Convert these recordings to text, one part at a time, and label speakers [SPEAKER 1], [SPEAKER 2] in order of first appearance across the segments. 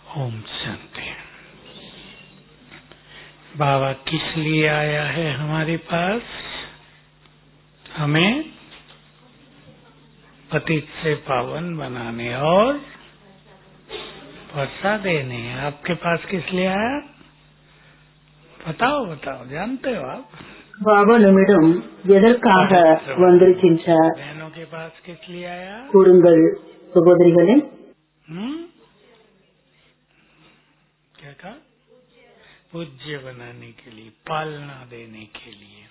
[SPEAKER 1] ओम शांति बाबा किस लिए आया है हमारे पास हमें पतित से पावन बनाने और वर्षा देने आपके पास किस लिए आया बताओ बताओ जानते हो आप
[SPEAKER 2] பாபா நம்மிடம் எதற்காக வந்திருக்கின்றார்
[SPEAKER 1] बहनों के पास किस लिए आया
[SPEAKER 2] கூறுங்கள் சகோதரிகளே
[SPEAKER 1] हम्म क्या कहा पूज्य बनाने के लिए पालना देने के लिए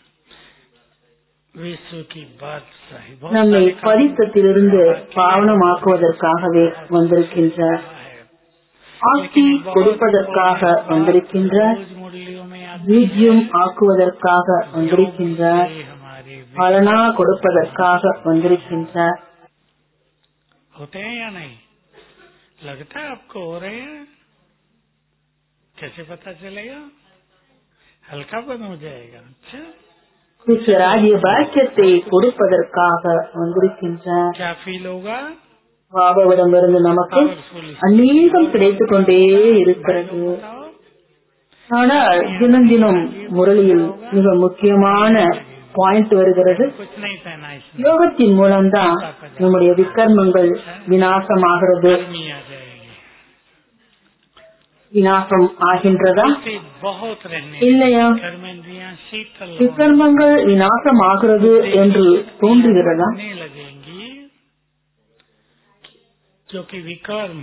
[SPEAKER 1] विश्व की बादशाही बहुत
[SPEAKER 2] நம்மை
[SPEAKER 1] सारे काम
[SPEAKER 2] பரித்தத்திலிருந்து பாவனமாக்குவதற்காகவே வந்திருக்கின்றார்
[SPEAKER 1] है
[SPEAKER 2] ஆஸ்தி கொடுப்பதற்காக வந்திருக்கின்றார்
[SPEAKER 1] रोज मुरलियों में आती
[SPEAKER 2] பூஜ்யம் ஆக்குவதற்காக வந்திருக்கின்றார்
[SPEAKER 1] है हमारे वे-
[SPEAKER 2] பலனா கொடுப்பதற்காக வந்திருக்கின்றார்
[SPEAKER 1] होते हैं या नहीं लगता है आपको हो रहे हैं कैसे पता चलेगा हल्कापन हो जाएगा अच्छा
[SPEAKER 2] கிறிஸ்து ராஜ்ய பாக்கியத்தை கொடுப்பதற்காக வந்திருக்கின்றார்
[SPEAKER 1] क्या फील होगा
[SPEAKER 2] பாபாவிடமிருந்து நமக்கு
[SPEAKER 1] पावरफुल
[SPEAKER 2] அநேகம் கிடைத்துக் கொண்டே இருக்கிறது
[SPEAKER 1] बताओ
[SPEAKER 2] ஆனால் தினம் தினம் முரளியில் மிக முக்கியமான பாயிண்ட் வருகிறது
[SPEAKER 1] कुछ नहीं पहना इसमें
[SPEAKER 2] யோகத்தின் மூலம்தான் நம்முடைய விக்கர்மங்கள் விநாசமாகிறது
[SPEAKER 1] गर्मी आ जाएगी
[SPEAKER 2] விநாசம் ஆகின்றதா
[SPEAKER 1] से बहुत रहने
[SPEAKER 2] இல்லையா
[SPEAKER 1] कर्मेंद्रियां शीतल होने
[SPEAKER 2] விக்கர்மங்கள் விநாசமாகிறது என்று தோன்றுகிறதா
[SPEAKER 1] होने लगेंगी क्योंकि विकर्म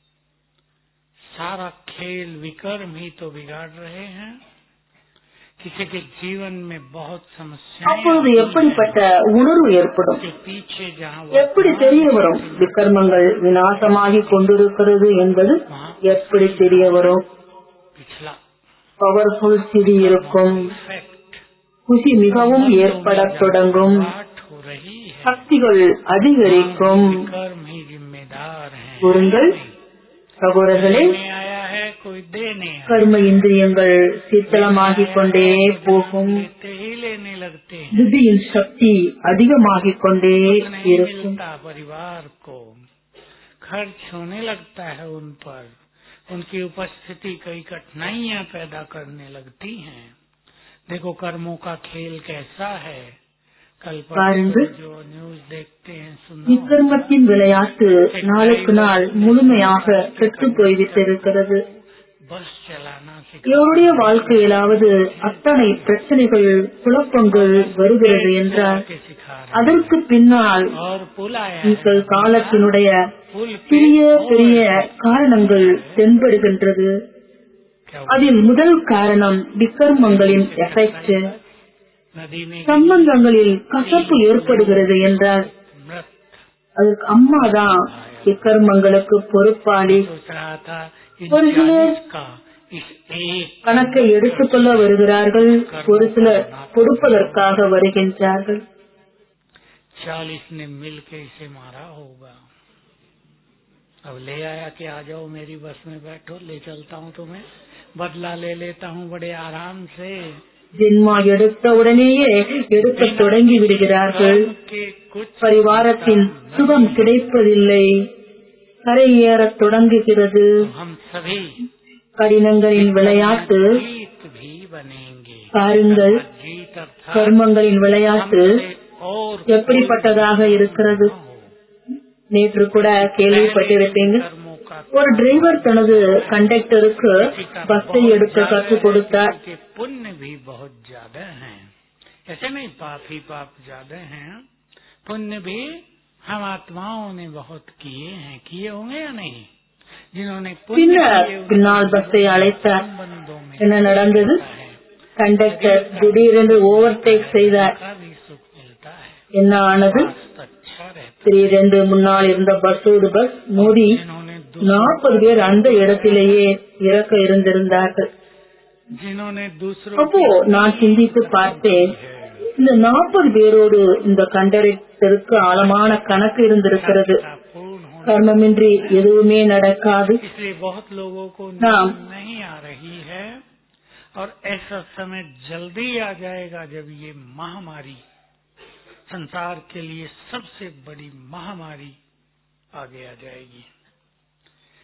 [SPEAKER 1] सारा खेल विकर्म ही तो बिगाड़ रहे हैं किसी के जीवन में बहुत समस्याएं
[SPEAKER 2] அப்பொழுது
[SPEAKER 1] आती हैं।
[SPEAKER 2] எப்படிப்பட்ட உணர்வு ஏற்படும்
[SPEAKER 1] के पीछे जहाँ
[SPEAKER 2] எப்படி தெரிய வரும் விக்கர்மங்கள் விநாசமாகி கொண்டிருக்கிறது என்பது எப்படி தெரிய வரும்
[SPEAKER 1] पिछला
[SPEAKER 2] பவர்ஃபுல் சிடி இருக்கும்
[SPEAKER 1] इफेक्ट
[SPEAKER 2] குஷி மிகவும் ஏற்படத் தொடங்கும்
[SPEAKER 1] पाठ हो रही है
[SPEAKER 2] சக்திகள் அதிகரிக்கும்
[SPEAKER 1] कर्म ही जिम्मेदार है
[SPEAKER 2] கூறுங்கள் சகோதரர்களே
[SPEAKER 1] में आया है कोई देने आया
[SPEAKER 2] கர்ம இந்திரியங்கள் சீத்தளமாகிக் கொண்டே போகும்
[SPEAKER 1] लेते ही लेने लगते हैं
[SPEAKER 2] புத்தியின் சக்தி அதிகமாகிக் கொண்டே
[SPEAKER 1] नहीं
[SPEAKER 2] இருக்கும்
[SPEAKER 1] मिलता परिवार को खर्च होने लगता है उन पर उनकी उपस्थिति कई कठिनाइयां पैदा करने लगती हैं देखो कर्मों का खेल कैसा है कल
[SPEAKER 2] பாருங்கள்.
[SPEAKER 1] परसों जो न्यूज देखते हैं सुनो
[SPEAKER 2] விக்கர்மத்தின் விளையாட்டு நாளுக்கு நாள் முழுமையாக கெட்டு போய்விட்டிருக்கிறது
[SPEAKER 1] बस चलाना
[SPEAKER 2] இவருடைய வாழ்க்கையிலாவது அத்தனை பிரச்சனைகள் குழப்பங்கள் வருகிறது என்றால்
[SPEAKER 1] के सिखा रहे
[SPEAKER 2] அதற்கு பின்னால்
[SPEAKER 1] हैं। और पुल आया है
[SPEAKER 2] உங்கள் காலத்தினுடைய
[SPEAKER 1] पुल पे
[SPEAKER 2] சிறிய பெரிய காரணங்கள் தென்படுகின்றது
[SPEAKER 1] क्या
[SPEAKER 2] அதில் முதல் காரணம் விக்கர்மங்களின் எஃபெக்ட்
[SPEAKER 1] नदी में
[SPEAKER 2] சம்பந்தங்களில் கசப்பு ஏற்படுகிறது என்றால்
[SPEAKER 1] मृत
[SPEAKER 2] அதுக்கு அம்மா தான் விக்கர்மங்களுக்கு பொறுப்பாளி
[SPEAKER 1] सोच रहा था इन
[SPEAKER 2] और इसलिए-
[SPEAKER 1] चालीस का इस एक
[SPEAKER 2] கணக்கை எடுத்துக்கொள்ள வருகிறார்கள் ஒரு சிலர் கொடுப்பதற்காக வருகின்றார்கள்
[SPEAKER 1] चालीस ने मिल के इसे मारा होगा अब ले आया कि आ जाओ मेरी बस में बैठो ले चलता हूँ तुम्हें बदला ले लेता हूँ बड़े आराम से
[SPEAKER 2] ஜென்மா எடுத்த உடனேயே எடுக்க தொடங்கி விடுகிறார்கள்
[SPEAKER 1] कर्म के कुछ
[SPEAKER 2] பரிவாரத்தின் சுகம் கிடைப்பதில்லை கரையேறத் தொடங்குகிறது
[SPEAKER 1] हम सभी
[SPEAKER 2] கடினங்களின் விளையாட்டு
[SPEAKER 1] जीत भी बनेंगे
[SPEAKER 2] பாருங்கள்
[SPEAKER 1] जीत अर्थात
[SPEAKER 2] கர்மங்களின் விளையாட்டு
[SPEAKER 1] हमसे और
[SPEAKER 2] எப்படிப்பட்டதாக இருக்கிறது
[SPEAKER 1] न हो
[SPEAKER 2] நேற்று கூட கேள்விப்பட்டிருப்பீங்க
[SPEAKER 1] कर्मों का
[SPEAKER 2] ஒரு டிரைவர் தனது கண்டக்டருக்கு பஸ்ஸை எடுக்க கற்றுக் கொடுத்தார்
[SPEAKER 1] के पुण्य भी बहुत ज्यादा हैं ऐसे नहीं पाप ही पाप ज्यादा हैं पुण्य भी हम आत्माओं ने बहुत किए हैं किए होंगे या नहीं जिन्होंने पुण्य
[SPEAKER 2] பின்னர்
[SPEAKER 1] किए,
[SPEAKER 2] பின்னால் பஸ்ஸை அழைத்தார்
[SPEAKER 1] संबंधों में
[SPEAKER 2] என்ன நடந்தது
[SPEAKER 1] है
[SPEAKER 2] கண்டக்டர் திடீரென்று ஓவர்டேக் செய்தார்
[SPEAKER 1] का भी सुख मिलता है
[SPEAKER 2] என்ன ஆனது
[SPEAKER 1] स्वास्थ्य अच्छा रहता
[SPEAKER 2] திடீரென்று முன்னால் இருந்த பஸ்ஸோடு பஸ் மோதி
[SPEAKER 1] है जिन्होंने दू-
[SPEAKER 2] நாற்பது பேர் அந்த இடத்திலேயே இறக்க இருந்திருந்தார்கள்
[SPEAKER 1] जिन्होंने दूसरों
[SPEAKER 2] அப்போ நான் சிந்தித்து பார்த்தேன் இந்த நாற்பது பேரோடு இந்த கண்டக்டருக்கு ஆழமான கணக்கு இருந்திருக்கிறது
[SPEAKER 1] का पूर्ण होना
[SPEAKER 2] கர்மமின்றி எதுவுமே நடக்காது
[SPEAKER 1] इसलिए बहुत लोगों को
[SPEAKER 2] नाम।
[SPEAKER 1] नींद नहीं आ रही है और ऐसा समय जल्दी आ जाएगा जब ये महामारी संसार के लिए सबसे बड़ी महामारी आगे आ जाएगी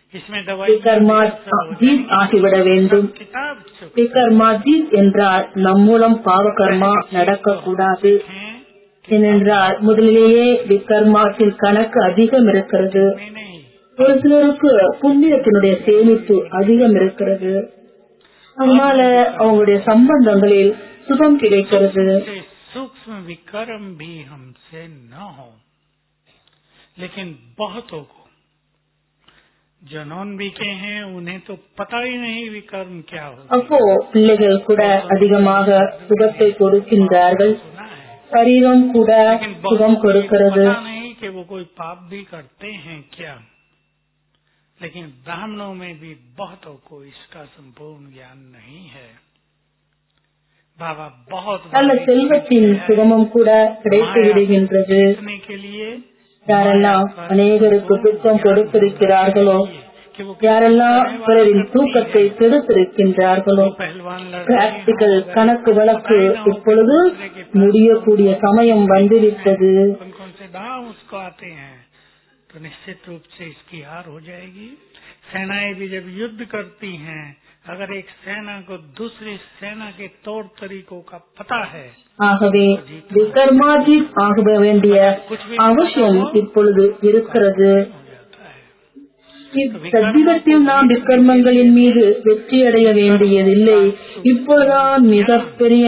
[SPEAKER 1] इसमें दवाई
[SPEAKER 2] விகர்மாஜீத் ஆகிவிட வேண்டும்
[SPEAKER 1] किताब चुप
[SPEAKER 2] விகர்மாஜீத் என்றால் நம் மூலம் பாவகர்மா நடக்கக்கூடாது
[SPEAKER 1] है
[SPEAKER 2] ஏனென்றால் முதலிலேயே விகர்மாத்தின் கணக்கு அதிகம் இருக்கிறது
[SPEAKER 1] में नहीं
[SPEAKER 2] ஒரு சிலருக்கு புண்ணியத்தினுடைய சேமிப்பு அதிகம் இருக்கிறது அதனால அவங்களுடைய சம்பந்தங்களில் சுகம் கிடைக்கிறது
[SPEAKER 1] से सूक्ष्म विक्रम भी हमसे न हो लेकिन बहुतों को जो नॉन बीके हैं उन्हें तो पता ही नहीं विक्रम क्या होता
[SPEAKER 2] அப்போ பிள்ளைகள் கூட அதிகமாக சுகத்தை கொடுக்கின்றார்கள்
[SPEAKER 1] सुना है
[SPEAKER 2] சரீரம் கூட
[SPEAKER 1] लेकिन
[SPEAKER 2] சுகம்
[SPEAKER 1] बहुतों को ये
[SPEAKER 2] கொடுக்கிறது
[SPEAKER 1] पता नहीं कि वो कोई पाप भी करते हैं क्या लेकिन ब्राह्मणों में भी बहुतों को इसका संपूर्ण ज्ञान नहीं है बाबा बहुत
[SPEAKER 2] நல்ல
[SPEAKER 1] बड़ी
[SPEAKER 2] செல்வத்தின்
[SPEAKER 1] चीज है।
[SPEAKER 2] சுகமும் கூட கிடைத்து விடுகின்றது
[SPEAKER 1] सीखने के लिए
[SPEAKER 2] யாரெல்லாம் அநேகருக்கு துக்கம் கொடுத்திருக்கிறார்களோ
[SPEAKER 1] कि वो
[SPEAKER 2] யாரெல்லாம் பிறரின் தூக்கத்தை கெடுத்திருக்கின்றார்களோ
[SPEAKER 1] पहलवान लड़के
[SPEAKER 2] பிராக்டிக்கல் கணக்கு வழக்கு இப்பொழுது முடியக்கூடிய சமயம் வந்துவிட்டது
[SPEAKER 1] कौन कौन से दाव उसको आते हैं तो निश्चित रूप से इसकी हार हो जाएगी सेनाएं भी जब युद्ध करती हैं अगर एक सेना को दूसरी सेना के तौर तरीकों का पता है
[SPEAKER 2] ஆகவே விகர்மாஜி ஆக வேண்டிய அவசியம் இப்பொழுது இருக்கிறது
[SPEAKER 1] हो जाता है
[SPEAKER 2] இச்சத்தியத்தில் நாம் விக்கர்மங்களின் மீது வெற்றி அடைய வேண்டியதில்லை இப்பொழுதுதான் மிகப்பெரிய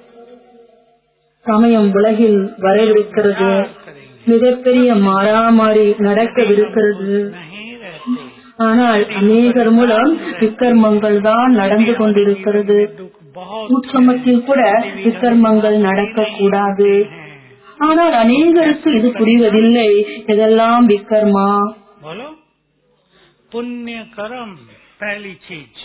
[SPEAKER 2] சமயம் உலகில் வரவிருக்கிறது
[SPEAKER 1] करेंगे
[SPEAKER 2] மிகப்பெரிய மாறாமாறி நடக்கவிருக்கிறது
[SPEAKER 1] नहीं रहते
[SPEAKER 2] ஆனால் அநேகர் மூலம் விக்கர்மங்கள் தான் நடந்து கொண்டிருக்கிறது
[SPEAKER 1] दुख बहुत
[SPEAKER 2] சூட்சமத்தில் கூட விக்கர்மங்கள் நடக்கக்கூடாது
[SPEAKER 1] है
[SPEAKER 2] ஆனால் அநேகருக்கு இது புரிவதில்லை இதெல்லாம் விக்கர்மா
[SPEAKER 1] बोलो पुण्य कर्म पहली चीज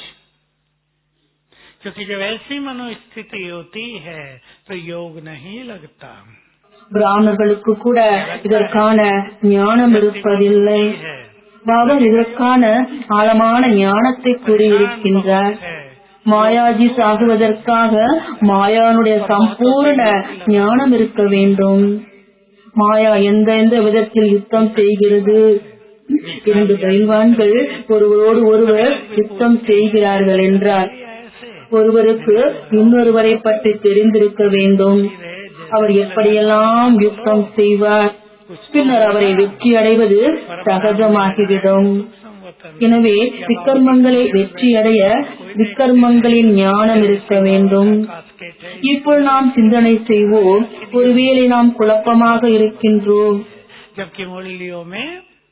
[SPEAKER 1] क्योंकि जब ऐसी मनोस्थिति होती है तो योग नहीं लगता
[SPEAKER 2] பிராமணர்களுக்கு கூட இதற்கான ஞானம் இருப்பதில்லை
[SPEAKER 1] है
[SPEAKER 2] பாபா இதற்கான ஆழமான ஞானத்தை கூறியிருக்கின்றார்
[SPEAKER 1] है
[SPEAKER 2] மாயாஜி சாகுவதற்காக மாயானுடைய சம்பூர்ண ஞானம் இருக்க வேண்டும் மாயா எந்த எந்த விதத்தில் யுத்தம் செய்கிறது இரண்டு பயில்வான்கள் ஒருவரோடு ஒருவர் யுத்தம் செய்கிறார்கள் என்றார்
[SPEAKER 1] ऐसे
[SPEAKER 2] ஒருவருக்கு இன்னொருவரை பற்றி தெரிந்திருக்க வேண்டும்
[SPEAKER 1] रहे
[SPEAKER 2] அவர் எப்படியெல்லாம் யுத்தம் செய்வார் பின்னர் அவரை வெற்றி அடைவது சகஜமாகிவிடும்
[SPEAKER 1] संवतन
[SPEAKER 2] எனவே விக்கர்மங்களை வெற்றியடைய விக்கர்மங்களின் ஞானம் இருக்க வேண்டும்
[SPEAKER 1] कास्केट है
[SPEAKER 2] இப்போ நாம் சிந்தனை செய்வோம் ஒருவேளை நாம் குழப்பமாக இருக்கின்றோம்
[SPEAKER 1] जबकि मुरलियों में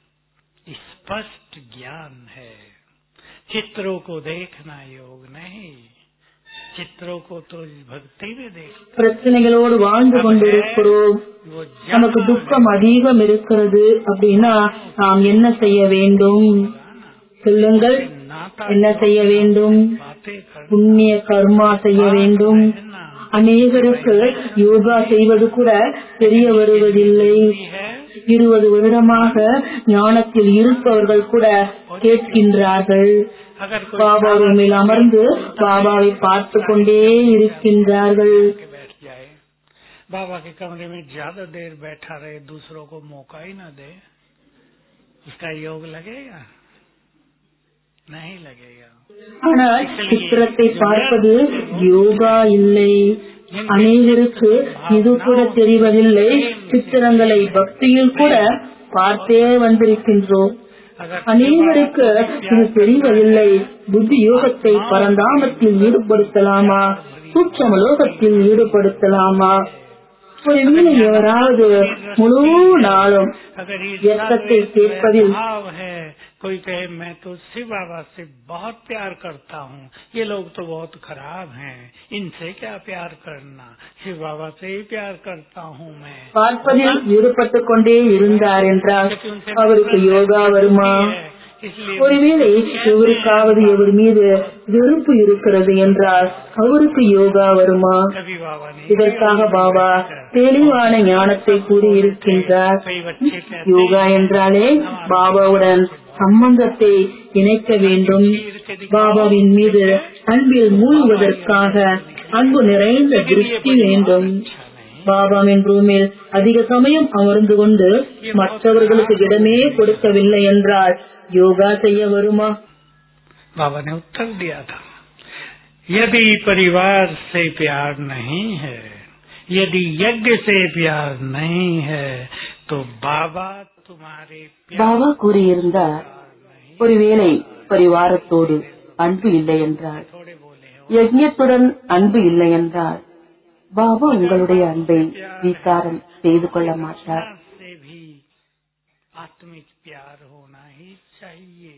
[SPEAKER 1] स्पष्ट ज्ञान है चित्रों को देखना योग नहीं चित्रों को तो इस भक्ति में देख
[SPEAKER 2] பிரச்சனைகளோடு வாழ்ந்து கொண்டிருக்கிறோம்
[SPEAKER 1] वो
[SPEAKER 2] நமக்கு
[SPEAKER 1] ज्ञान
[SPEAKER 2] துக்கம் அதிகம் இருக்கிறது அப்படின்னா நாம் என்ன செய்ய வேண்டும் சொல்லுங்கள்
[SPEAKER 1] नाता
[SPEAKER 2] என்ன செய்ய வேண்டும்
[SPEAKER 1] बातें करना
[SPEAKER 2] புண்ணிய கர்மா செய்ய வேண்டும் அநேகருக்கு யோகா செய்வது கூட தெரிய வருவதில்லை
[SPEAKER 1] है
[SPEAKER 2] இருபது வருடமாக ஞானத்தில் இருப்பவர்கள் கூட கேட்கின்றார்கள்
[SPEAKER 1] अगर कोई
[SPEAKER 2] பாபா ரூமில் அமர்ந்து பாபாவை பார்த்து கொண்டே இருக்கின்றார்கள்
[SPEAKER 1] के बैठ जाए बाबा के कमरे में ज्यादा देर बैठा रहे दूसरों को मौका ही न दे उसका योग लगेगा नहीं लगेगा
[SPEAKER 2] ஆனால் சித்திரத்தை பார்ப்பது யோகா இல்லை அநேகருக்கு இது கூட தெரிவதில்லை சித்திரங்களை பக்தியில் கூட பார்த்தே வந்திருக்கின்றோம்
[SPEAKER 1] अगर
[SPEAKER 2] அநேகருக்கு இது தெரிவதில்லை புத்தி யோகத்தை பரந்தாமத்தில் ஈடுபடுத்தலாமா சூட்சம லோகத்தில் ஈடுபடுத்தலாமா ஒருவேளை எவராவது முழு நாளும்
[SPEAKER 1] अगर ये
[SPEAKER 2] व्यर्थத்தை கேட்பதில்
[SPEAKER 1] भाव है कोई कहे मैं तो शिव बाबा से बहुत प्यार करता हूँ ये लोग तो बहुत खराब हैं इनसे क्या प्यार करना शिव बाबा से ही प्यार करता हूँ मैं
[SPEAKER 2] பார்ப்பதில் ஈடுபட்டுக் கொண்டே இருந்தார் என்றால் அவருக்கு யோகா வருமா
[SPEAKER 1] इसलिए
[SPEAKER 2] ஒருவேளை எவருக்காவது எவர் மீது வெறுப்பு இருக்கிறது என்றால் அவருக்கு யோகா வருமா
[SPEAKER 1] कभी बाबा ने
[SPEAKER 2] இதற்காக பாபா தெளிவான ஞானத்தை கூறியிருக்கின்றார்
[SPEAKER 1] कई बच्चे कहते
[SPEAKER 2] யோகா என்றாலே பாபாவுடன் சம்பந்தத்தை இணைக்க வேண்டும் பாபாவின் மீது அன்பில் மூழ்குவதற்காக அன்பு நிறைந்த திருஷ்டி வேண்டும் பாபாவின் ரூமில் அதிக சமயம் அமர்ந்து கொண்டு மற்றவர்களுக்கு இடமே கொடுக்கவில்லை என்றால் யோகா செய்ய வருமா
[SPEAKER 1] बाबा ने उत्तर दिया था यदि परिवार से प्यार नहीं है यदि यज्ञ से प्यार नहीं है तो बाबा तुम्हारे प्यार
[SPEAKER 3] பாபா கூறியிருந்தார் ஒருவேளை பரிவாரத்தோடு அன்பு இல்லை என்றால்
[SPEAKER 1] थोड़े बोले हो
[SPEAKER 3] யஜ்ஞத்துடன் அன்பு இல்லை என்றால் பாபா உங்களுடைய அன்பை ஸ்வீகாரம் செய்து கொள்ள மாட்டார்
[SPEAKER 1] संसार से भी आत्मिक प्यार होना ही चाहिए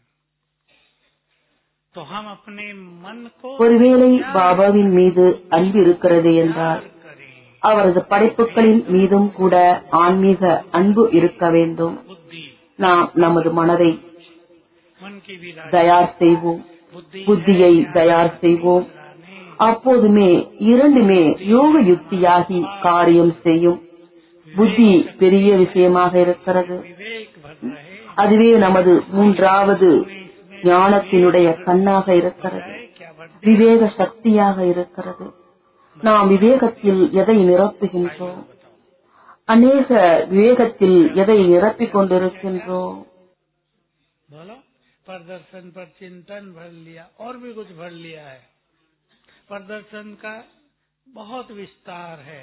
[SPEAKER 1] तो हम अपने मन को
[SPEAKER 3] ஒருவேளை பாபாவின் மீது அன்பு இருக்கிறது என்றால்
[SPEAKER 1] करें
[SPEAKER 3] அவரது படைப்புகளின் மீதும் கூட ஆன்மீக அன்பு இருக்க வேண்டும்
[SPEAKER 1] बुद्धि
[SPEAKER 3] நாம் நமது மனதை
[SPEAKER 1] मन की भी
[SPEAKER 3] தயார் செய்வோம்
[SPEAKER 1] बुद्धि
[SPEAKER 3] புத்தியை தயார் செய்வோம்
[SPEAKER 1] रानी
[SPEAKER 3] அப்போதுமே இரண்டுமே யோக யுக்தியாகி காரியம் செய்யும் புத்தி பெரிய விஷயமாக இருக்கிறது
[SPEAKER 1] विवेक भर रहे
[SPEAKER 3] அதுவே நமது மூன்றாவது ஞானத்தினுடைய கண்ணாக இருக்கிறது
[SPEAKER 1] है क्या बढ़
[SPEAKER 3] விவேக சக்தியாக இருக்கிறது நாம் விவேகத்தில் எதை நிரப்புகின்றோம் அநேக விவேகத்தில் எதை நிரப்பிக் கொண்டிருக்கின்றோம்
[SPEAKER 1] बोलो प्रदर्शन पर चिंतन भर लिया और भी कुछ भर लिया है प्रदर्शन का बहुत विस्तार है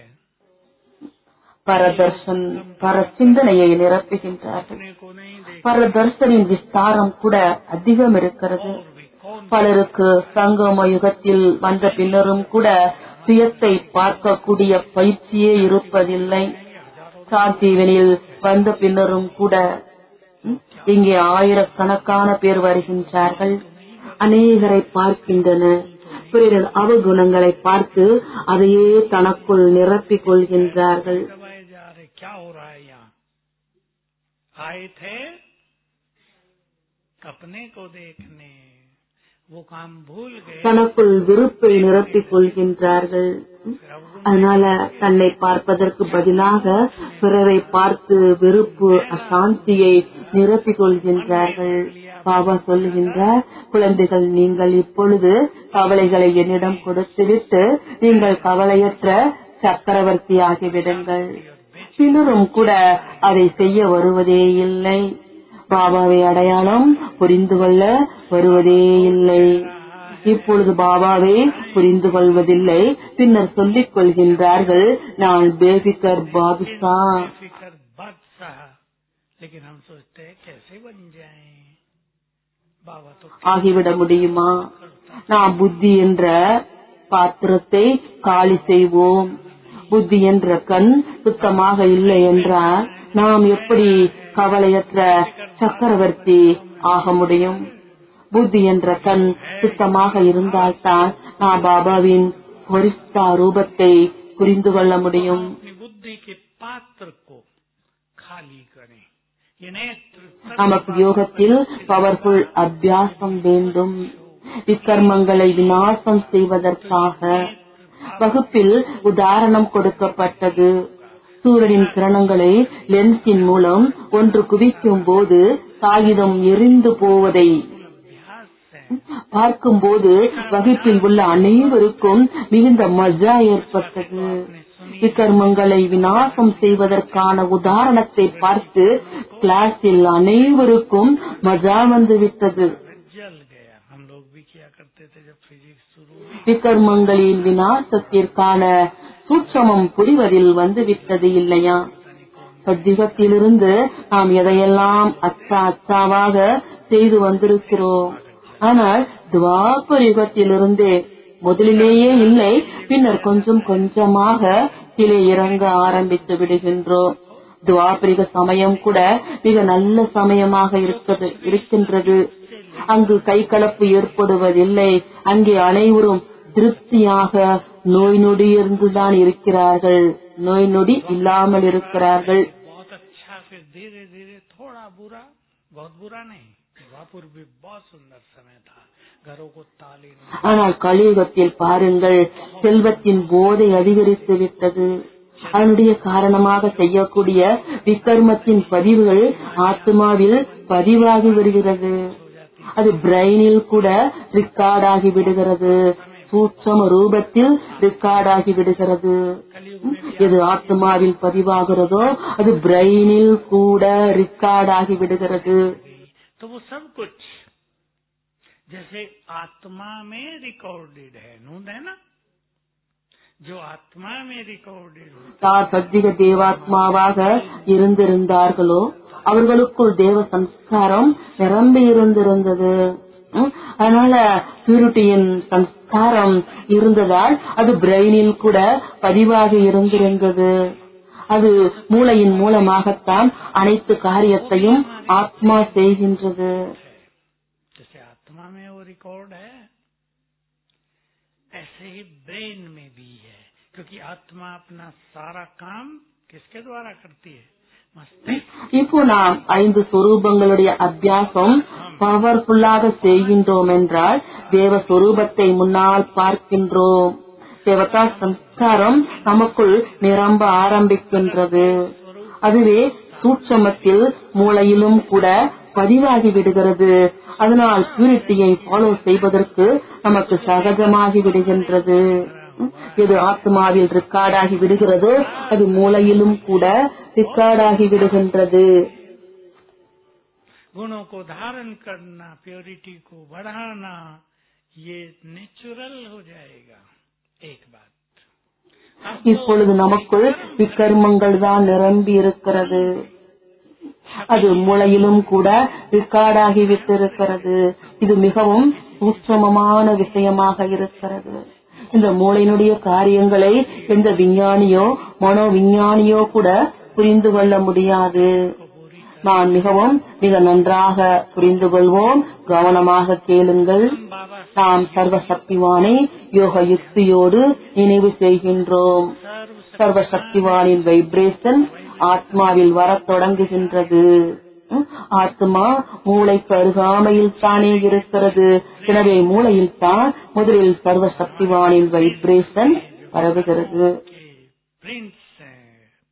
[SPEAKER 3] பரதர்ஷன் பர சிந்தனையை நிரப்புகின்றார்கள்
[SPEAKER 1] अपने को नहीं देख
[SPEAKER 3] பரதர்ஷனின் விஸ்தாரம் கூட அதிகம் இருக்கிறது
[SPEAKER 1] और भी कौन
[SPEAKER 3] பலருக்கு சங்கம யுகத்தில் வந்த பின்னரும் கூட சுயத்தை பார்க்கக்கூடிய பயிற்சியே இருப்பதில்லை சாந்தீவனில் வந்த பின்னரும் கூட ம், இங்கே ஆயிரக்கணக்கான பேர் வருகின்றார்கள் அநேகரை பார்க்கின்றனர் பிறர் அவகுணங்களை பார்த்து அதையே தனக்குள் நிரப்பிக் கொள்கின்றார்கள்
[SPEAKER 1] दबाए जा रहे क्या हो रहा है यहाँ आए थे अपने को देखने वो काम भूल गए
[SPEAKER 3] தனக்குள் விருப்பை நிரப்பிக் கொள்கின்றார்கள் ம்,
[SPEAKER 1] फिर अवगुण
[SPEAKER 3] அதனால தன்னை பார்ப்பதற்கு பதிலாக பிறரை பார்த்து வெறுப்பு அசாந்தியை நிரப்பிக் கொள்கின்றார்கள் பாபா சொல்லுகின்றார் குழந்தைகள் நீங்கள் இப்பொழுது கவலைகளை என்னிடம் கொடுத்துவிட்டு நீங்கள் கவலையற்ற சக்கரவர்த்தி ஆகிவிடுங்கள் பின்னரும் கூட அதை செய்ய வருவதே இல்லை பாபாவை அடையாளம் புரிந்து கொள்ள வருவதே இல்லை இப்பொழுது பாபாவை புரிந்து கொள்வதில்லை பின்னர் சொல்லிக் கொள்கின்றார்கள் நான் பேபிகர் பாதுஷா
[SPEAKER 1] फिकर बादशाह लेकिन हम सोचते हैं कैसे बन जाएं बाबा तो
[SPEAKER 3] ஆகிவிட முடியுமா நாம் புத்தி என்ற பாத்திரத்தை காலி செய்வோம் புத்தி என்ற கண் சுத்தமாக இல்லை என்றால் நாம் எப்படி கவலையற்ற சக்கரவர்த்தி ஆக முடியும் புத்தி என்ற கண் சுத்தமாக இருந்தால்தான் நாம் பாபாவின் பொரிஸ்தா ரூபத்தை புரிந்து கொள்ள முடியும்
[SPEAKER 1] अपनी बुद्धि के पात्र को खाली करें ये नेत्र
[SPEAKER 3] நமக்கு யோகத்தில் பவர்ஃபுல் அபியாசம் வேண்டும் விக்கர்மங்களை விநாசம் செய்வதற்காக வகுப்பில் உதாரணம் கொடுக்கப்பட்டது சூரியனின் கிரணங்களை லென்ஸின் மூலம் ஒன்று குவிக்கும் போது காகிதம் எரிந்து போவதை
[SPEAKER 1] अभ्यास है
[SPEAKER 3] பார்க்கும்போது வகுப்பில் உள்ள அனைவருக்கும் மிகுந்த மஜா ஏற்பட்டது விக்கர்மங்களை விநாசம் செய்வதற்கான உதாரணத்தை பார்த்து கிளாஸில் அனைவருக்கும் மஜா வந்து விட்டது
[SPEAKER 1] जल गया हम लोग भी किया करते थे जब फिजिक्स शुरू हुई
[SPEAKER 3] விக்கர்மங்களின் விநாசத்திற்கான சூட்சமம் புரிவதில் வந்து விட்டது இல்லையா சத்தியுகத்திலிருந்து நாம் எதையெல்லாம் அச்சா அச்சாவாக செய்து வந்திருக்கிறோம் ஆனால் துவாபர யுகத்திலிருந்தே முதலிலேயே இல்லை பின்னர் கொஞ்சம் கொஞ்சமாக கீழே இறங்க ஆரம்பித்து விடுகின்றோம் துவாபரிக சமயம் கூட மிக நல்ல சமயமாக இருக்கிறது இருக்கின்றது அங்கு கைகலப்பு ஏற்படுவதில்லை அங்கே அனைவரும் திருப்தியாக நோய் நொடி இருந்துதான் இருக்கிறார்கள் நோய் நொடி இல்லாமல் இருக்கிறார்கள்
[SPEAKER 1] बहुत अच्छा फिर धीरे धीरे थोड़ा बुरा बहुत बुरा नहीं वापुर भी बहुत सुंदर समय था घरों को ताले नहीं
[SPEAKER 3] ஆனால் கலியுகத்தில் பாருங்கள் செல்வத்தின் போதை அதிகரித்து விட்டது அதனுடைய காரணமாக செய்யக்கூடிய விக்கர்மத்தின் பதிவுகள் ஆத்மாவில் பதிவாகி வருகிறது அது பிரெயினில் கூட ரெக்கார்ட் ஆகி விடுகிறது சூட்சம ரூபத்தில் ரெக்கார்ட் ஆகி விடுகிறது
[SPEAKER 1] कलयुग में भी
[SPEAKER 3] எது ஆத்மாவில் பதிவாகிறதோ அது பிரெயினில் கூட ரெக்கார்ட் ஆகி விடுகிறது
[SPEAKER 1] तो वो सब कुछ जैसे आत्मा में रिकॉर्डेड है नूंद है ना जो आत्मा में रिकॉर्डेड होता
[SPEAKER 3] யார் சத்திக தேவாத்மாவாக இருந்திருந்தார்களோ அவர்களுக்குள் தேவ சம்ஸ்காரம் நிரம்பி இருந்திருந்தது ம், அதனால பியூரிட்டியின் சம்ஸ்காரம் இருந்ததால் அது பிரெயினில் கூட பதிவாகி இருந்திருந்தது அது மூளையின் மூலமாகத்தான் அனைத்து காரியத்தையும் ஆத்மா செய்கின்றது
[SPEAKER 1] जैसे आत्मा में वो रिकॉर्ड है ऐसे ही ब्रेन में भी है क्योंकि आत्मा अपना सारा काम किसके द्वारा करती है मस्तिष्क
[SPEAKER 3] இப்போ நாம் ஐந்து சொரூபங்களுடைய அபியாசம் பவர்ஃபுல்லாக செய்கின்றோம் என்றால் தேவ சொரூபத்தை முன்னால் பார்க்கின்றோம் தேவதா சம்ஸ்காரம் நமக்குள் நிரம்ப ஆரம்பிக்கின்றது அதுவே சூட்சமத்தில் மூளையிலும் கூட பதிவாகி விடுகிறது அதனால் பியூரிட்டியை ஃபாலோ செய்வதற்கு நமக்கு சகஜமாகி விடுகின்றது எது ஆத்மாவில் ரெக்கார்டாகி விடுகிறதோ அது மூளையிலும் கூட ரெக்கார்டாகி விடுகின்றது
[SPEAKER 1] गुणों को धारण करना प्योरिटी को बढ़ाना ये नेचुरल हो जाएगा एक बात
[SPEAKER 3] இப்பொழுது நமக்குள் விக்கர்மங்கள் தான் நிரம்பி இருக்கிறது அது மூளையிலும் கூட ரெக்கார்டாகி விட்டிருக்கிறது இது மிகவும் சூட்சமமான விஷயமாக இருக்கிறது இந்த மூளையினுடைய காரியங்களை எந்த விஞ்ஞானியோ மனோ விஞ்ஞானியோ கூட புரிந்து கொள்ள முடியாது நான் மிகவும் மிக நன்றாக புரிந்து கொள்வோம் கவனமாக கேளுங்கள்
[SPEAKER 1] बाबा
[SPEAKER 3] நாம் சர்வ சக்திவானை யோக யுக்தியோடு நினைவு செய்கின்றோம்
[SPEAKER 1] सर्व
[SPEAKER 3] சர்வ சக்திவானின் வைப்ரேஷன் ஆத்மாவில் வரத் தொடங்குகின்றது ம், ஆத்மா மூளைக்கு அருகாமையில் தானே இருக்கிறது எனவே மூளையில் தான் முதலில் சர்வ சக்திவானின் வைப்ரேஷன் பரவுகிறது
[SPEAKER 1] के प्रिंट्स हैं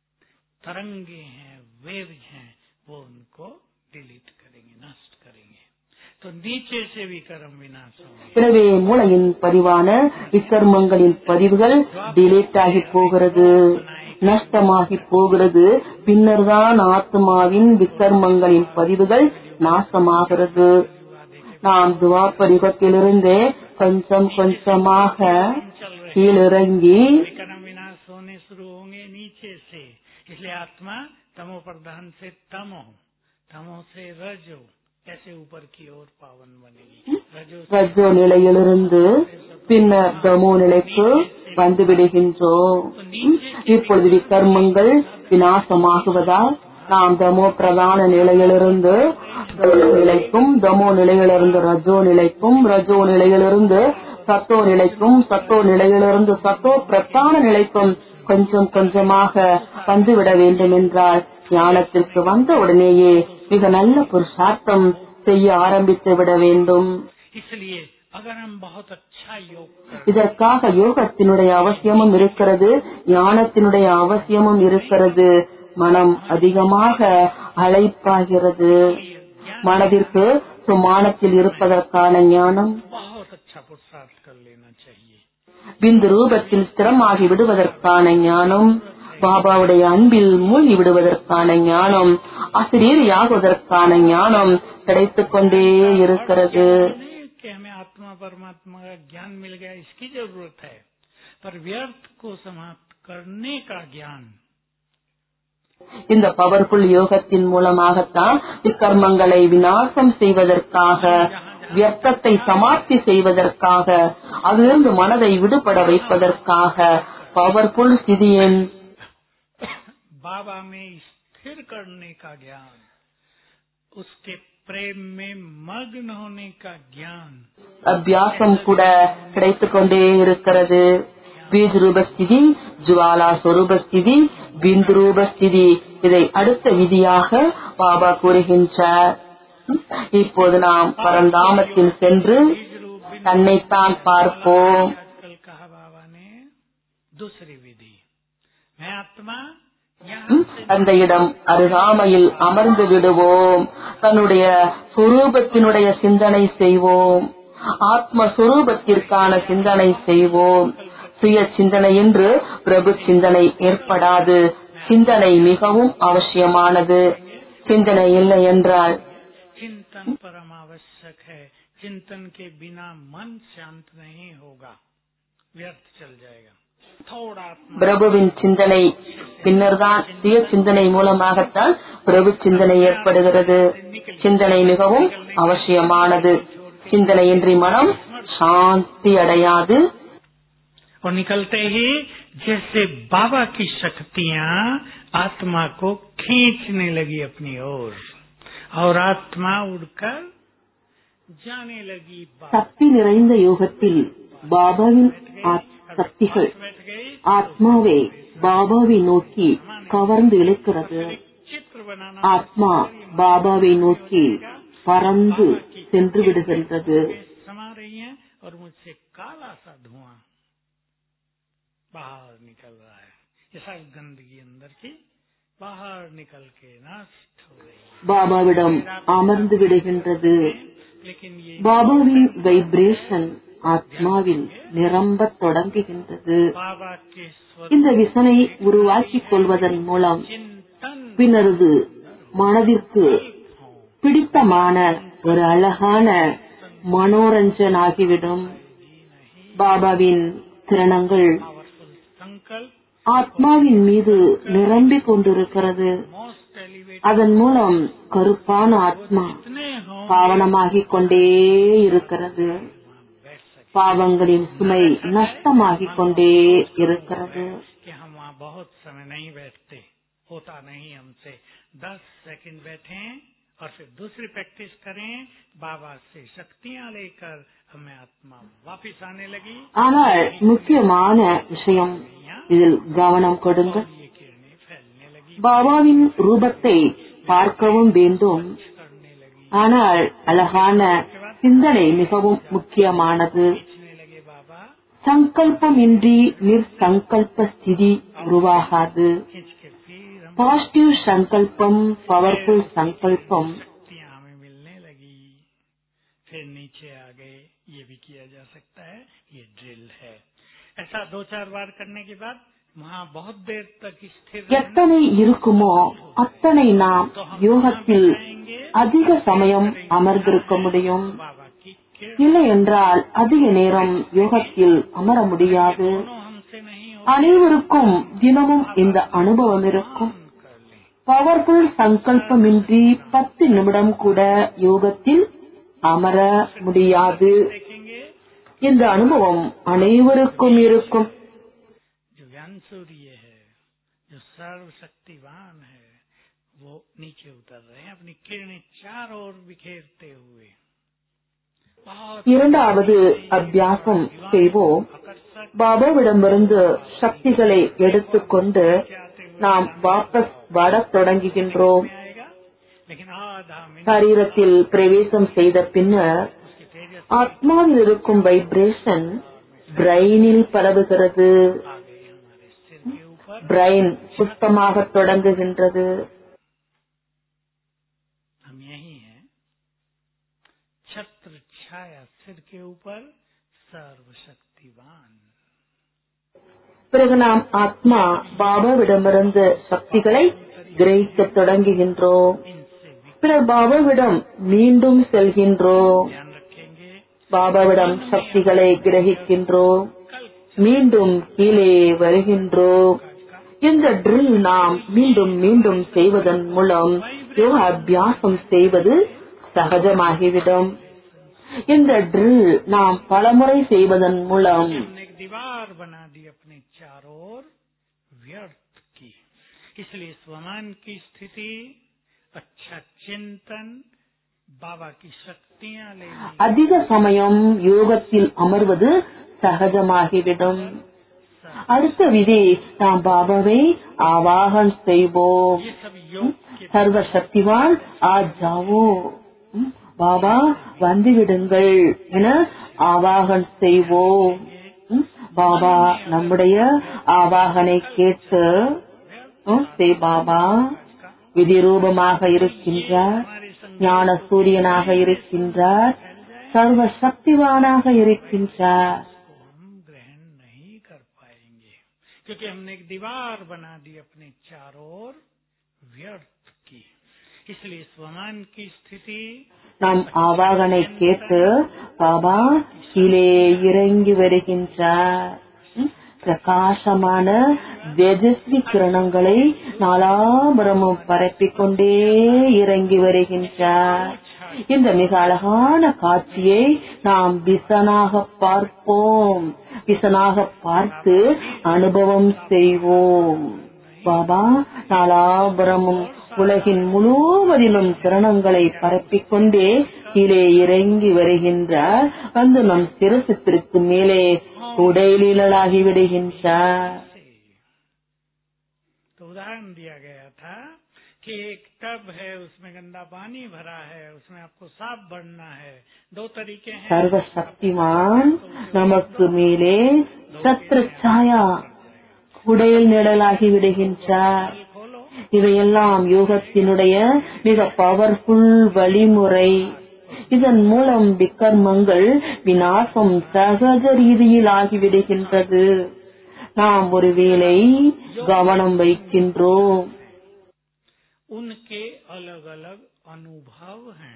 [SPEAKER 1] तरंगे हैं वेव्स हैं वो उनको डिलीट करेंगे नष्ट करेंगे तो नीचे से भी कर्म विनाश होंगे
[SPEAKER 3] எனவே மூளையின் பதிவான விக்கர்மங்களின் பதிவுகள் டிலேட் ஆகி போகிறது நஷ்டமாகி போகிறது பின்னர் தான் ஆத்மாவின் விக்கர்மங்களின் பதிவுகள் நாசமாகிறது நாம் துவாபரிகத்திலிருந்தே கொஞ்சம் கொஞ்சமாக கீழிறங்கி
[SPEAKER 1] कर्म विनाश होने शुरू होंगे नीचे से इसलिए आत्मा तमो प्रधान से तमो तमो से रजो ऐसे ऊपर की ओर पावन बनेगी रजो से
[SPEAKER 3] ரஜோ நிலையிலிருந்து பின்னர் தமோ நிலைக்கு வந்து விடுகின்றோம் இப்பொழுது விக்கர்மங்கள் விநாசமாகுவதால் நாம் தமோ பிரதான நிலையிலிருந்து தமோ நிலைக்கும் தமோ நிலையிலிருந்து ரஜோ நிலைக்கும் ரஜோ நிலையிலிருந்து சத்தோ நிலைக்கும் சத்தோ நிலையிலிருந்து சத்தோ பிரதான நிலைக்கும் கொஞ்சம் கொஞ்சமாக வந்துவிட வேண்டும் என்றால் ஞானத்திற்கு வந்த உடனேயே மிக நல்ல புருஷார்த்தம் செய்ய ஆரம்பித்து விட வேண்டும்
[SPEAKER 1] इसलिए अगर हम बहुत अच्छा योग कर
[SPEAKER 3] இதற்காக யோகத்தினுடைய அவசியமும் இருக்கிறது ஞானத்தினுடைய அவசியமும் இருக்கிறது மனம் அதிகமாக அழைப்பாகிறது மனதிற்கு சுமானத்தில் இருப்பதற்கான ஞானம்
[SPEAKER 1] बहुत अच्छा पुरुषार्थ कर लेना चाहिए
[SPEAKER 3] பிந்து ரூபத்தில் ஸ்திரமாகி விடுவதற்கான ஞானம் பாபாவுடைய அன்பில் மூழ்கி விடுவதற்கான ஞானம் ஆசிரியராகுவதற்கான ஞானம் கிடைத்துக் கொண்டே இருக்கிறது
[SPEAKER 1] नहीं कि हमें आत्मा परमात्मा का ज्ञान मिल गया इसकी जरूरत है पर व्यर्थ को समाप्त करने का ज्ञान
[SPEAKER 3] இந்த பவர்ஃபுல் யோகத்தின் மூலமாகத்தான் விக்கர்மங்களை விநாசம் செய்வதற்காக வியர்த்தத்தை சமாப்தி செய்வதற்காக அதிலிருந்து மனதை விடுபட வைப்பதற்காக பவர்ஃபுல் ஸ்திதியின்
[SPEAKER 1] बाबा में स्थिर करने का ज्ञान उसके प्रेम में मग्न होने का ज्ञान
[SPEAKER 3] அபியாசம் கூட கிடைத்துக் கொண்டே இருக்கிறது பீஜ் ரூபஸ்திதி ஜுவாலா சொரூபஸ்திதி பிந்து ரூபஸ்திதி இதை அடுத்த விதியாக பாபா கூறுகின்றார் இப்போது நாம் பரந்தாமத்தில் சென்று தன்னைத்தான் பார்ப்போம்
[SPEAKER 1] आजकल कहा बाबा ने दूसरी विधि मैं आत्मा यहाँ
[SPEAKER 3] ம், அந்த இடம் அருகாமையில் அமர்ந்து விடுவோம் தன்னுடைய சுரூபத்தினுடைய சிந்தனை செய்வோம் ஆத்மஸ்வரூபத்திற்கான சிந்தனை செய்வோம் சுய சிந்தனை என்று பிரபு சிந்தனை ஏற்படாது சிந்தனை மிகவும் அவசியமானது சிந்தனை இல்லை என்றால்
[SPEAKER 1] चिंतन परम आवश्यक है चिंतन के बिना मन शांत नहीं होगा व्यर्थ चल जाएगा थोड़ा आत्मा
[SPEAKER 3] பிரபுவின் சிந்தனை பின்னர்தான் சுய சிந்தனை மூலமாகத்தான் பிரபு சிந்தனை ஏற்படுகிறது சிந்தனை மிகவும் அவசியமானது சிந்தனையின்றி மனம் சாந்தி அடையாது
[SPEAKER 1] और निकलते ही जैसे बाबा की शक्तियाँ आत्मा को खींचने लगी अपनी ओर और आत्मा उड़कर जाने लगी बाबा
[SPEAKER 3] சக்தி நிறைந்த யோகத்தில் பாபாவின் ஆத்- சக்திகள்
[SPEAKER 1] बैठ गई
[SPEAKER 3] ஆத்மாவை பாபாவை நோக்கி கவர்ந்து இழுக்கிறது
[SPEAKER 1] चित्र बनाना
[SPEAKER 3] ஆத்மா பாபாவை நோக்கி பறந்து சென்று விடுகின்றது
[SPEAKER 1] समा रही है और मुझसे काला सा धुआं बाहर निकल रहा है ये सब गंदगी अंदर की बाहर निकल के नष्ट हो रही है
[SPEAKER 3] பாபாவிடம் அமர்ந்து விடுகின்றது
[SPEAKER 1] लेकिन ये
[SPEAKER 3] பாபாவின் வைப்ரேஷன் ஆத்மாவில் நிரம்பத் தொடங்குகின்றது
[SPEAKER 1] बाबा के स्वर
[SPEAKER 3] இந்த விசனை உருவாக்கிக் கொள்வதன் மூலம்
[SPEAKER 1] चिंतन
[SPEAKER 3] பின்னரது மனதிற்கு
[SPEAKER 1] हो
[SPEAKER 3] பிடித்தமான ஒரு அழகான மனோரஞ்சன் ஆகிவிடும் பாபாவின் கிரணங்கள்
[SPEAKER 1] पावरफुल संकल्प
[SPEAKER 3] ஆத்மாவின் மீது நிரம்பிக் கொண்டிருக்கிறது
[SPEAKER 1] मोस्ट एलिवेटेड
[SPEAKER 3] அதன் மூலம் கருப்பான ஆத்மா
[SPEAKER 1] इतने हो
[SPEAKER 3] பாவனமாகிக் கொண்டே இருக்கிறது
[SPEAKER 1] बैठ सके
[SPEAKER 3] பாவங்களின் சுமை நஷ்டமாகிக் கொண்டே இருக்கிறது
[SPEAKER 1] कि हम वहाँ बहुत समय नहीं बैठते होता नहीं हमसे दस सेकंड बैठे और फिर दूसरी प्रैक्टिस करें बाबा से शक्तियाँ लेकर हमें आत्मा वापिस आने लगी
[SPEAKER 3] ஆனால் முக்கியமான விஷயம் இதில் கவனம் கொடுங்கள்
[SPEAKER 1] ये किरणें फैलने लगी
[SPEAKER 3] பாபாவின் ரூபத்தை பார்க்கவும் வேண்டும்
[SPEAKER 1] करने लगी
[SPEAKER 3] ஆனால் அழகான சிந்தனை மிகவும் முக்கியமானது
[SPEAKER 1] खींचने लगे बाबा
[SPEAKER 3] சங்கல்பம் இன்றி நிர்சங்கல்ப ஸ்திதி உருவாகாது
[SPEAKER 1] खींच के फिर हम
[SPEAKER 3] பாசிட்டிவ் சங்கல்பம் பவர்ஃபுல் சங்கல்பம்
[SPEAKER 1] शक्तियाँ हमें मिलने लगी फिर नीचे आ गए ये भी किया जा सकता है ये ड्रिल है ऐसा दो चार बार करने के बाद वहाँ बहुत देर तक स्थिर रहना
[SPEAKER 3] எத்தனை இருக்குமோ அத்தனை நாம் யோகத்தில் அதிக சமயம் அமர்ந்திருக்க முடியும்
[SPEAKER 1] बाबा की किरण
[SPEAKER 3] இல்லை என்றால் அதிக நேரம் யோகத்தில் அமர முடியாது
[SPEAKER 1] दोनों हमसे नहीं हो
[SPEAKER 3] அனைவருக்கும் தினமும் இந்த அனுபவம் இருக்கும்
[SPEAKER 1] कर लें
[SPEAKER 3] பவர்ஃபுல் சங்கல்பமின்றி பத்து நிமிடம் கூட யோகத்தில் அமர முடியாது
[SPEAKER 1] देखेंगे
[SPEAKER 3] இந்த அனுபவம் அனைவருக்கும் இருக்கும்
[SPEAKER 1] जो ज्ञान सूर्य है जो सर्वशक्तिवान है वो नीचे उतर रहे हैं अपनी किरणें चारों ओर बिखेरते हुए बहुत
[SPEAKER 3] இரண்டாவது அபியாசம் செய்வோம்
[SPEAKER 1] आकर्षक
[SPEAKER 3] பாபாவிடமிருந்து சக்திகளை எடுத்துக்கொண்டு நாம் வாபஸ் வரத் தொடங்குகின்றோம்
[SPEAKER 1] में आएगा लेकिन आधा मिनट
[SPEAKER 3] சரீரத்தில் பிரவேசம் செய்த பின்னர்
[SPEAKER 1] उसके तेजस
[SPEAKER 3] ஆத்மாவில் இருக்கும் வைப்ரேஷன் பிரெயினில் பரவுகிறது
[SPEAKER 1] आ गए हमारे सिर के ऊपर
[SPEAKER 3] பிரெயின் சுத்தமாக தொடங்குகின்றது
[SPEAKER 1] हम यही हैं छत्र छाया सिर के ऊपर सर्वशक्तिवान
[SPEAKER 3] பிறகு நாம் ஆத்மா பாபாவிடமிருந்து சக்திகளை கிரகிக்கத் தொடங்குகின்றோம்
[SPEAKER 1] इनसे भी
[SPEAKER 3] பிறகு பாபாவிடம் மீண்டும் செல்கின்றோம்
[SPEAKER 1] ध्यान रखेंगे
[SPEAKER 3] பாபாவிடம் சக்திகளை கிரகிக்கின்றோம் மீண்டும் கீழே வருகின்றோம் இந்த ட்ரில் நாம் மீண்டும் மீண்டும் செய்வதன் மூலம் யோக அபியாசம் செய்வது சகஜமாகிவிடும் இந்த ட்ரில் நாம் பலமுறை செய்வதன் மூலம்
[SPEAKER 1] हमने एक दीवार बना दी अपने चारों ओर व्यर्थ की इसलिए स्वमान की स्थिति अच्छा चिंतन बाबा की शक्तियाँ लेनी
[SPEAKER 3] அதிக சமயம் யோகத்தில் அமர்வது சகஜமாகிவிடும் அடுத்த விதி நாம் பாபாவை ஆவாகன் செய்வோம்
[SPEAKER 1] ये सब योग के
[SPEAKER 3] சர்வ சக்திவான் ஆஜாவோ ம், பாபா வந்துவிடுங்கள் என ஆவாகன் செய்வோம் ம், பாபா நம்முடைய ஆவாகனை கேட்டு ம், சே பாபா விதி ரூபமாக இருக்கின்றார் ஞான சூரியனாக இருக்கின்றார் சர்வ சக்திவானாக இருக்கின்றார்
[SPEAKER 1] को हम ग्रहण नहीं कर पाएंगे क्योंकि हमने एक दीवार बना दी अपने चारों ओर व्यर्थ की इसलिए स्वमान की स्थिति
[SPEAKER 3] நம் ஆவாகனை கேட்டு பாபா கீழே இறங்கி வருகின்றார் ம், பிரகாசமான தேஜஸ்வி கிரணங்களை நாலாபுரமும் பரப்பிக் கொண்டே இறங்கி வருகின்றார் இந்த மிக அழகான காட்சியை நாம் விசனாக பார்ப்போம் விசனாக பார்த்து அனுபவம் செய்வோம் பாபா நாலாபுரமும் உலகின் முழுவதிலும் கிரணங்களை பரப்பிக் கொண்டே கீழே இறங்கி வருகின்றார் வந்து நம் சிரசத்திற்கு மேலே உடைலீழலாகி விடுகின்றார்
[SPEAKER 1] से तो उदाहरण दिया गया था कि एक टब है उसमें गंदा पानी भरा है उसमें आपको साफ भरना है दो तरीके हैं
[SPEAKER 3] சர்வ சக்திமான் நமக்கு மேலே சத்ரு சாயா உடையில் நிழலாகி விடுகின்றார்
[SPEAKER 1] खोलो
[SPEAKER 3] இவையெல்லாம் யோகத்தினுடைய மிக பவர்ஃபுல் வழிமுறை இதன் மூலம் விக்கர்மங்கள் விநாசம் சகஜ ரீதியில் ஆகிவிடுகின்றது நாம் ஒருவேளை கவனம் வைக்கின்றோம்
[SPEAKER 1] उनके अलग अलग अनुभव हैं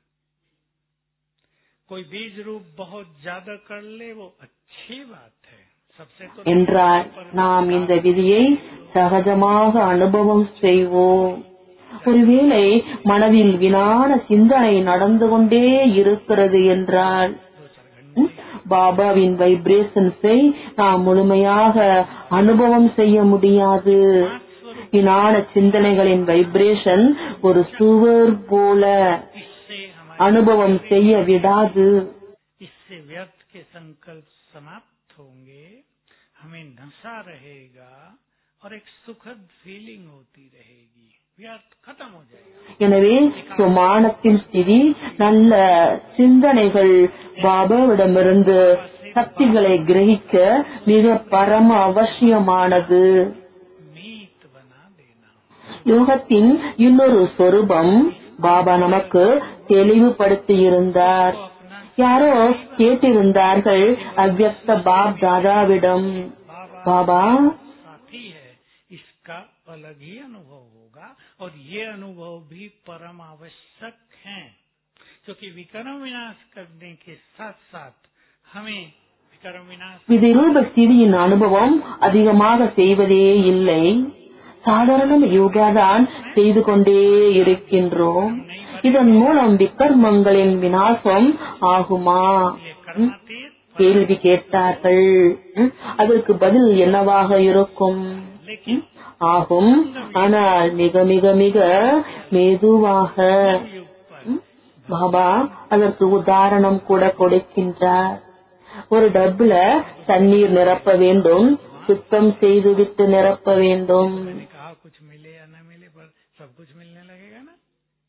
[SPEAKER 1] कोई बीज रूप बहुत ज्यादा कर ले वो अच्छी बात है सबसे तो
[SPEAKER 3] என்றால் நாம் இந்த விதியை சகஜமாக அனுபவம் செய்வோம் ஒருவேளை மனதில் வினான சிந்தனை நடந்து கொண்டே இருக்கிறது என்றால்
[SPEAKER 1] दो चार घंटे
[SPEAKER 3] ம், பாபாவின் வைப்ரேஷன்ஸை நாம் முழுமையாக அனுபவம் செய்ய முடியாது வினான சிந்தனைகளின் வைப்ரேஷன் ஒரு சுவர் போல
[SPEAKER 1] इससे हमारे
[SPEAKER 3] அனுபவம் செய்ய விடாது
[SPEAKER 1] इससे व्यर्थ के संकल्प समाप्त होंगे हमें नशा रहेगा और एक सुखद फीलिंग होती रहेगी व्यर्थ खत्म हो जाएगा
[SPEAKER 3] எனவே சுமானத்தின் ஸ்திதி நல்ல சிந்தனைகள் பாபாவிடமிருந்து சக்திகளை கிரகிக்க மிக பரம அவசியமானது
[SPEAKER 1] मीत बना देना
[SPEAKER 3] யோகத்தின் இன்னொரு சொரூபம் பாபா நமக்கு தெளிவுபடுத்தியிருந்தார் யாரோ கேட்டிருந்தார்கள் அவ்வக்த பாப் தாதாவிடம் பாபா
[SPEAKER 1] साथी है इसका अलग ही अनुभव होगा और ये अनुभव भी परम आवश्यक है क्योंकि विक्रम विनाश करने के साथ साथ हमें विक्रम विनाश
[SPEAKER 3] விதிரூப ஸ்திதியின் அனுபவம் அதிகமாக செய்வதே இல்லை சாதாரண யோகாதான் செய்து கொண்டே இருக்கின்றோம் இதன் மூலம் விக்கர்மங்களின் விநாசம் ஆகுமா
[SPEAKER 1] ये कर्मातीत
[SPEAKER 3] கேள்வி கேட்டார்கள் ம், அதற்கு பதில் என்னவாக இருக்கும்
[SPEAKER 1] लेकिन
[SPEAKER 3] ஆகும் ஆனால் மிக மிக மிக மெதுவாக
[SPEAKER 1] युग पर
[SPEAKER 3] ம், பாபா அதற்கு உதாரணம் கூட கொடுக்கின்றார் ஒரு டப்புல தண்ணீர் நிரப்ப வேண்டும் சுத்தம் செய்துவிட்டு நிரப்ப வேண்டும்
[SPEAKER 1] मैंने कहा कुछ मिले या न मिले पर सब कुछ मिलने लगेगा ना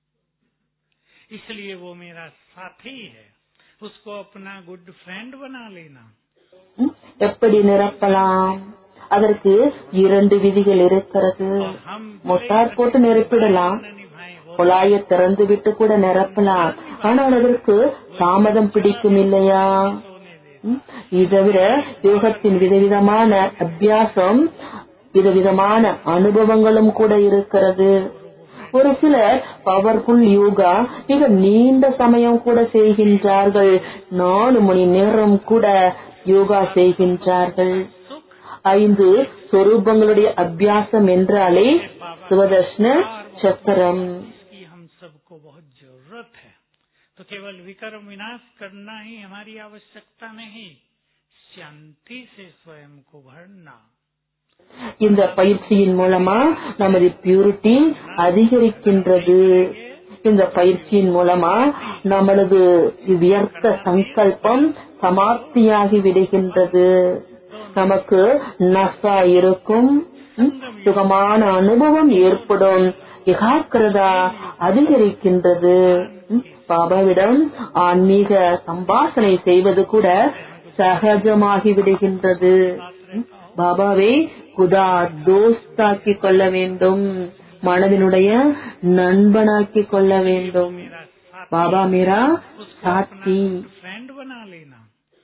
[SPEAKER 1] इसलिए वो मेरा साथी है उसको अपना गुड फ्रेंड बना लेना
[SPEAKER 3] ம், எப்படி நிரப்பலாம் அதற்கு இரண்டு விதிகள் இருக்கிறது
[SPEAKER 1] और हम
[SPEAKER 3] மொட்டார் போட்டு நிரப்பிடலாம்
[SPEAKER 1] न निभाएं वो
[SPEAKER 3] குழாயை திறந்து விட்டு கூட நிரப்பலாம் ஆனால் அதற்கு தாமதம் பிடிக்கும் இல்லையா
[SPEAKER 1] सोने दे
[SPEAKER 3] ம், இது தவிர யோகத்தின் விதவிதமான அபியாசம் விதவிதமான அனுபவங்களும் கூட இருக்கிறது ஒரு சிலர் பவர்ஃபுல் யோகா மிக நீண்ட சமயம் கூட செய்கின்றார்கள் நாலு மணி நேரம் கூட யோகா செய்கின்றார்கள்
[SPEAKER 1] सुख
[SPEAKER 3] ஐந்து சொரூபங்களுடைய அபியாசம் என்றாலே சுவதர்ஷ்ண சக்கரம்
[SPEAKER 1] की हम सबको बहुत जरूरत है तो केवल विक्रम विनाश करना ही हमारी आवश्यकता नहीं शांति से स्वयं को भरना
[SPEAKER 3] இந்த பயிற்சியின் மூலமா நமது பியூரிட்டி அதிகரிக்கின்றது இந்த பயிற்சியின் மூலமா நம்மளது வியர்த்த சங்கல்பம் சமாப்தியாகி விடுகின்றது நமக்கு நசா இருக்கும் ம், சுகமான அனுபவம் ஏற்படும் ஏகாக்கிரதா அதிகரிக்கின்றது ம், பாபாவிடம் ஆன்மீக சம்பாஷணை செய்வது கூட சகஜமாகி விடுகின்றது ம், பாபாவை குதா தோஸ்தாக்கிக் கொள்ள வேண்டும் மனதினுடைய நண்பனாக்கிக் கொள்ள வேண்டும்
[SPEAKER 1] मेरा साथ
[SPEAKER 3] बाबा मेरा साथी
[SPEAKER 1] फ्रेंड बना लेना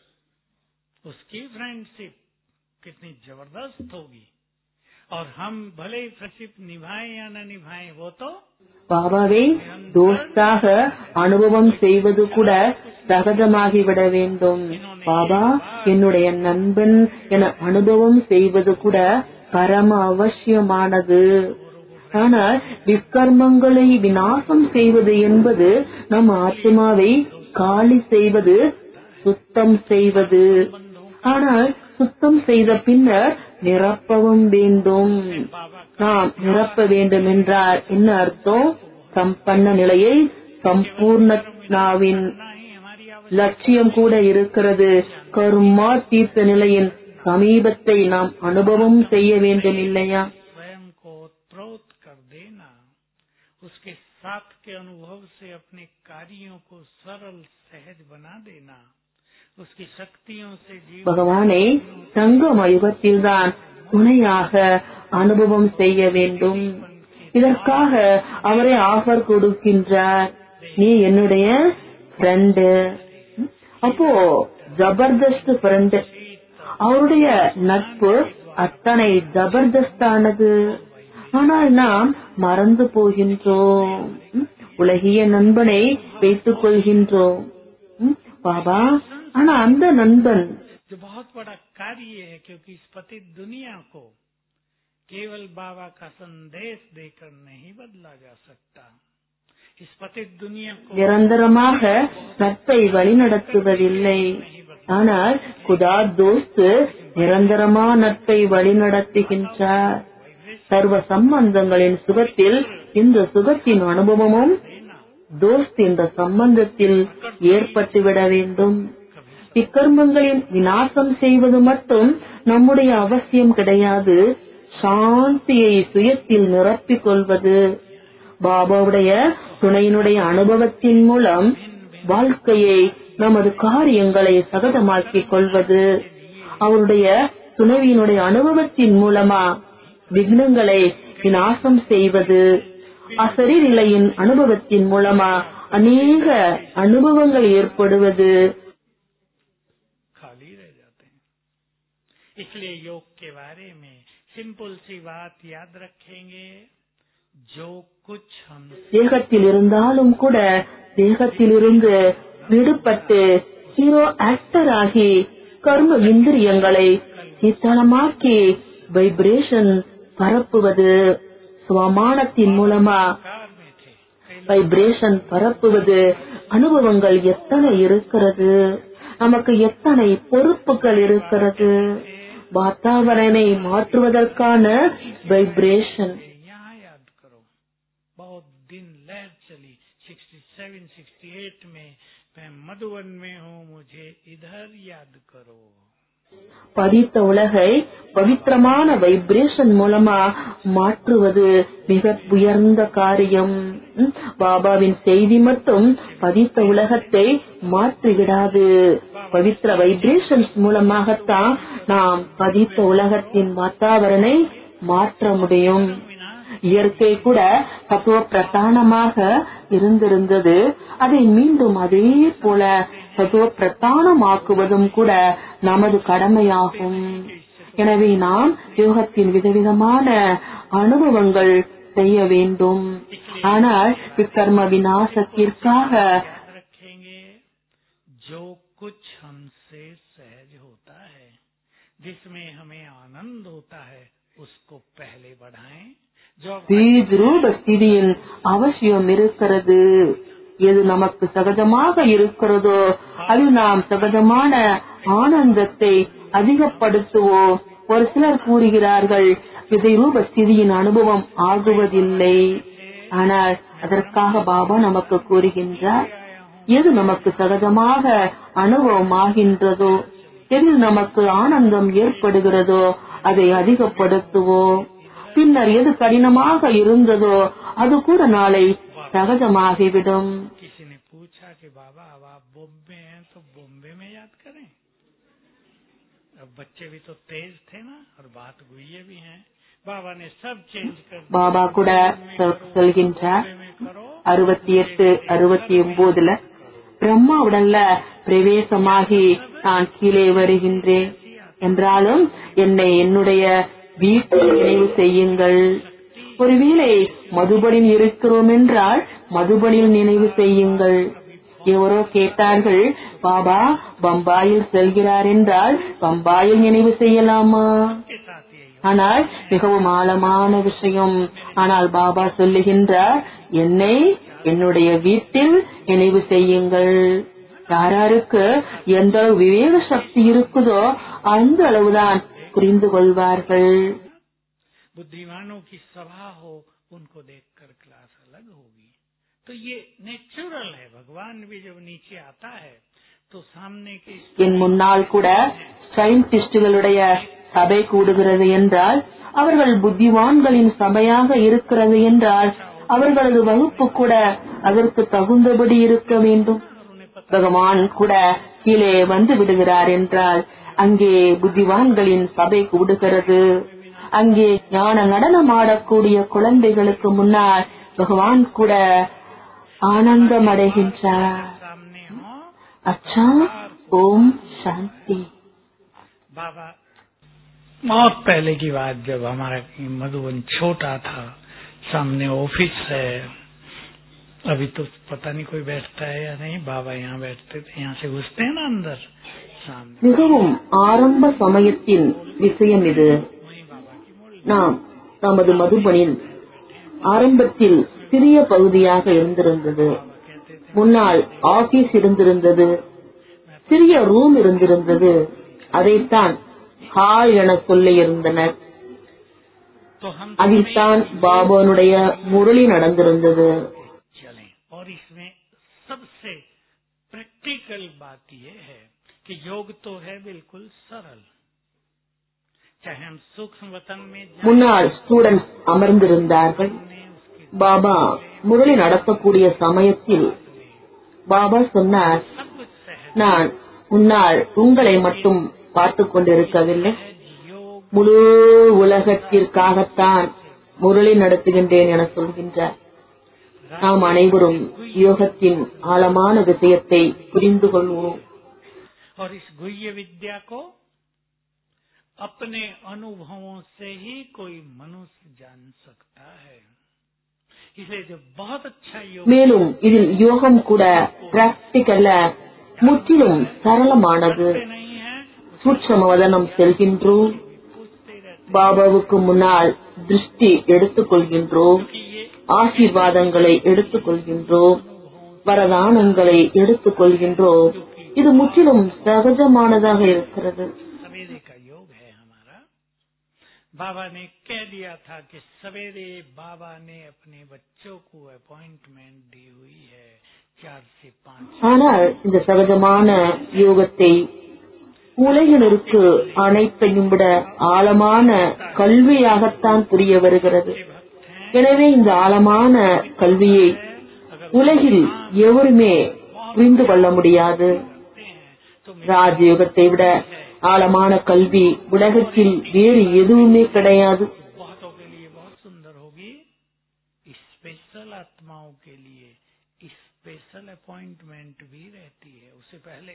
[SPEAKER 1] उसकी फ्रेंडशिप कितनी जबरदस्त होगी और हम भले ही फ्रेंडशिप निभाएं या न निभाएं वो तो
[SPEAKER 3] பாபாவை தோஸ்தாக அனுபவம் செய்வது கூட சகஜமாகிவிட வேண்டும் பாபா என்னுடைய நண்பன் என அனுபவம் செய்வது கூட பரம அவசியமானது ஆனால் விக்கர்மங்களை விநாசம் செய்வது என்பது நம் ஆத்மாவை காலி செய்வது சுத்தம் செய்வது ஆனால் சுத்தம் செய்த பின்னர் நிரப்பவும் வேண்டும் நாம் நிரப்ப வேண்டும் என்றால் என்ன அர்த்தம் சம்பன்ன நிலையை சம்பூர்ணனாவின்
[SPEAKER 1] ना ही हमारी आवश्यकता
[SPEAKER 3] லட்சியம் கூட இருக்கிறது கர்மா தீர்த்த நிலையின் சமீபத்தை நாம் அனுபவம் செய்ய வேண்டும் இல்லையா
[SPEAKER 1] स्वयं को प्रोत कर देना उसके साथ के अनुभव से अपने कार्यों को सरल सहज बना देना उसकी शक्तियों से जीवन
[SPEAKER 3] பகவானை சங்கம யுகத்தில்தான் துணையாக அனுபவம் செய்ய வேண்டும் இதற்காக அவரே ஆஃபர் கொடுக்கின்றார் நீ என்னுடைய ஃப்ரெண்டு அப்போ ஜபர்தஸ்த் ஃப்ரெண்டு அவருடைய நட்பு அத்தனை ஜபர்தஸ்தானது ஆனால் நாம் மறந்து போகின்றோம் ம், உலகிய நண்பனை வைத்துக் கொள்கின்றோம் ம், பாபா ஆனா அந்த நண்பன்
[SPEAKER 1] जो बहुत बड़ा कार्य है क्योंकि इस पतित दुनिया को केवल बाबा का संदेश देकर नहीं बदला जा सकता इस पतित दुनिया को
[SPEAKER 3] நிரந்தரமாக நட்பை வழிநடத்துவதில்லை ஆனால் குதா தோஸ்து நிரந்தரமா நட்பை வழிநடத்துகின்றார் சர்வ சம்பந்தங்களின் சுகத்தில் இந்த சுகத்தின் அனுபவமும் தோஸ்த் என்ற சம்பந்தத்தில் ஏற்பட்டுவிட வேண்டும் இக்கர்மங்களின் விநாசம் செய்வது மட்டும் நம்முடைய அவசியம் கிடையாது சாந்தியை சுயத்தில் நிரப்பிக் கொள்வது பாபாவுடைய துணையினுடைய அனுபவத்தின் மூலம் வாழ்க்கையை நமது காரியங்களை சகஜமாக்கிக் கொள்வது அவருடைய துணைவியினுடைய அனுபவத்தின் மூலமா விக்னங்களை விநாசம் செய்வது அசரீரிலையின் அனுபவத்தின் மூலமா அநேக அனுபவங்கள் ஏற்படுவது
[SPEAKER 1] खाली रह जाते हैं इसलिए योग के बारे में सिंपल सी बात याद रखेंगे जो कुछ हम
[SPEAKER 3] தேகத்தில் இருந்தாலும் கூட தேகத்திலிருந்து விடுபட்டு ஹீரோ ஆக்டர் ஆகி கர்ம இந்திரியங்களை சித்தனமாக்கி வைப்ரேஷன் பரப்புவது சுவமானத்தின் மூலமா
[SPEAKER 1] कार में थे कई
[SPEAKER 3] வைப்ரேஷன் பரப்புவது அனுபவங்கள் எத்தனை இருக்கிறது நமக்கு எத்தனை பொறுப்புகள் இருக்கிறது வாத்தாவரனை மாற்றுவதற்கான வைப்ரேஷன்
[SPEAKER 1] लोग यहाँ याद करो बहुत दिन लहर चली 67 68 में मैं मधुबन में हूँ मुझे इधर याद करो
[SPEAKER 3] பதித்த உலகை பவித்திரமான வைப்ரேஷன் மூலமா மாற்றுவது மிக உயர்ந்த காரியம் ம், பாபாவின் செய்தி மட்டும் பதித்த உலகத்தை மாற்றிவிடாது பவித்திர வைப்ரேஷன்ஸ் மூலமாகத்தான் நாம் பதித்த உலகத்தின் வாத்தாவரணை மாற்ற முடியும் இயற்கை கூட தத்துவ பிரதானமாக இருந்திருந்தது அதை மீண்டும் அதே போல தத்துவ பிரதானமாக்குவதும் கூட நமது கடமையாகும் எனவே நாம் யோகத்தின் விதவிதமான அனுபவங்கள் செய்ய வேண்டும் ஆனால் விக்கர்ம விநாசத்திற்காக
[SPEAKER 1] याद रखेंगे जो कुछ हमसे सहज होता है जिसमें हमें आनंद होता है उसको पहले बढ़ाएं जो
[SPEAKER 3] பீஜ் ரூப ஸ்திதியின் அவசியம் இருக்கிறது எது நமக்கு சகஜமாக இருக்கிறதோ அதில் நாம் சகஜமான ஆனந்தத்தை அதிகப்படுத்துவோம் ஒரு சிலர் கூறுகிறார்கள் விதை ரூப ஸ்திதியின் அனுபவம் ஆகுவதில்லை ஆனால் அதற்காக பாபா நமக்கு கூறுகின்றார் எது நமக்கு சகஜமாக அனுபவம் ஆகின்றதோ எதில் நமக்கு ஆனந்தம் ஏற்படுகிறதோ அதை அதிகப்படுத்துவோம் பின்னர் எது கடினமாக இருந்ததோ அது கூட நாளை சகஜமாகிவிடும்
[SPEAKER 1] किसी ने पूछा कि बाबा अब आप बॉम्बे हैं तो बॉम्बे में याद करें अब बच्चे भी तो तेज थे ना और बात गुइये भी हैं बाबा ने सब चेंज कर दिया
[SPEAKER 3] பாபா கூட சொல்- சொல்கின்றார்
[SPEAKER 1] में करो
[SPEAKER 3] அறுபத்தி எட்டு அறுபத்தி ஒன்பதுல பிரம்மாவுடன்ல பிரவேசமாகி நான் கீழே வருகின்றேன் என்றாலும் என்னை என்னுடைய வீட்டில் நினைவு செய்யுங்கள் ஒருவேளை மதுபனில் இருக்கிறோம் என்றால் மதுபனில் நினைவு செய்யுங்கள் எவரோ கேட்டார்கள் பாபா பம்பாயில் செல்கிறார் என்றால் பம்பாயில் நினைவு செய்யலாமா
[SPEAKER 1] के साथ यही
[SPEAKER 3] ஆனால் மிகவும் ஆழமான விஷயம் ஆனால் பாபா சொல்லுகின்றார் என்னை என்னுடைய வீட்டில் நினைவு செய்யுங்கள் யாராருக்கு எந்த அளவு விவேக சக்தி இருக்குதோ அந்த அளவுதான் புரிந்து கொள்வார்கள்
[SPEAKER 1] बुद्धिमानों की सभा हो उनको देखकर क्लास अलग होगी तो ये नेचुरल है भगवान भी जब नीचे आता है तो सामने के
[SPEAKER 3] என் முன்னால் கூட சயின்டிஸ்டுகளுடைய சபை கூடுகிறது என்றால் அவர்கள் புத்திமான்களின் சபையாக இருக்கிறது என்றால் அவர்களது வகுப்பு கூட அதற்கு தகுந்தபடி இருக்க வேண்டும் பகவான் கூட கீழே வந்து விடுகிறார் என்றால் அங்கே புத்திவான்களின் சபை கூடுகிறது அங்கே ஞான நடனம் ஆடக்கூடிய குழந்தைகளுக்கு முன்னால் பகவான் கூட ஆனந்தம் அடைகின்றார்
[SPEAKER 1] सामने हो
[SPEAKER 3] अच्छा ओम शांति
[SPEAKER 1] बाबा बहुत पहले की बात जब हमारा मधुबन छोटा था सामने ऑफिस है अभी तो पता नहीं कोई बैठता है या नहीं बाबा यहाँ बैठते थे यहाँ से घुसते हैं ना अंदर सामने
[SPEAKER 3] மிகவும் ஆரம்ப சமயத்தின் விஷயம் இது
[SPEAKER 1] वही बाबा की मूल
[SPEAKER 3] நாம் நமது மதுபனில் ஆரம்பத்தில் சிறிய பகுதியாக இருந்திருந்தது
[SPEAKER 1] कहते थे
[SPEAKER 3] முன்னால் ஆபீஸ் இருந்திருந்தது சிறிய ரூம் இருந்திருந்தது அதைத்தான் ஹால் என சொல்லி இருந்தனர்
[SPEAKER 1] तो हम
[SPEAKER 3] அதில்தான் பாபானுடைய முரளி நடந்திருந்தது
[SPEAKER 1] चले और इसमें सबसे प्रैक्टिकल बात यह है कि योग तो है बिल्कुल सरल चाहे हम सूक्ष्म वतन में जाएं,
[SPEAKER 3] முன்னால் ஸ்டூடெண்ட்ஸ் அமர்ந்திருந்தார்கள்
[SPEAKER 1] उसके
[SPEAKER 3] பாபா முரளி நடத்தக்கூடிய சமயத்தில் பாபா சொன்னார்
[SPEAKER 1] सब कुछ सहज
[SPEAKER 3] நான் முன்னால் உங்களை மட்டும் பார்த்து கொண்டிருக்கவில்லை
[SPEAKER 1] योग
[SPEAKER 3] முழு உலகத்திற்காகத்தான் முரளி நடத்துகின்றேன் என சொல்கின்றார் நாம் அனைவரும் யோகத்தின் ஆழமான விஷயத்தை புரிந்து கொள்வோம்
[SPEAKER 1] और इस गुह्य विद्या को अपने अनुभवों से ही कोई मनुष्य जान सकता है इसे जो बहुत अच्छा योग
[SPEAKER 3] மேலும் இதில் யோகம் கூட பிராக்டிக்கல்ல முற்றிலும் சரளமானது
[SPEAKER 1] नहीं है
[SPEAKER 3] சூட்சம வதனம் செல்கின்றோம்
[SPEAKER 1] पूछते रहते
[SPEAKER 3] பாபாவுக்கு முன்னால் திருஷ்டி எடுத்துக் கொள்கின்றோம்
[SPEAKER 1] कि ये
[SPEAKER 3] ஆசீர்வாதங்களை எடுத்துக் கொள்கின்றோம் வரதானங்களை எடுத்துக் கொள்கின்றோம் இது முற்றிலும் சகஜமானதாக இருக்கிறது
[SPEAKER 1] सवेरे का योग है हमारा बाबा ने कह दिया था कि सवेरे बाबा ने अपने बच्चों को अपॉइंटमेंट दी हुई है चार से पाँच
[SPEAKER 3] ஆனால் இந்த சகஜமான யோகத்தை உலகினருக்கு அனைத்தையும் விட ஆழமான கல்வியாகத்தான் புரிய வருகிறது
[SPEAKER 1] भक्त हैं
[SPEAKER 3] எனவே இந்த ஆழமான கல்வியை உலகில் எவருமே புரிந்து கொள்ள முடியாது
[SPEAKER 1] करते हैं तो
[SPEAKER 3] ராஜயோகத்தை விட ஆழமான கல்வி உலகத்தில் வேறு எதுவுமே கிடையாது
[SPEAKER 1] बहुतों के लिए बहुत सुंदर होगी स्पेशल आत्माओं के लिए स्पेशल अपॉइंटमेंट भी रहती है उससे पहले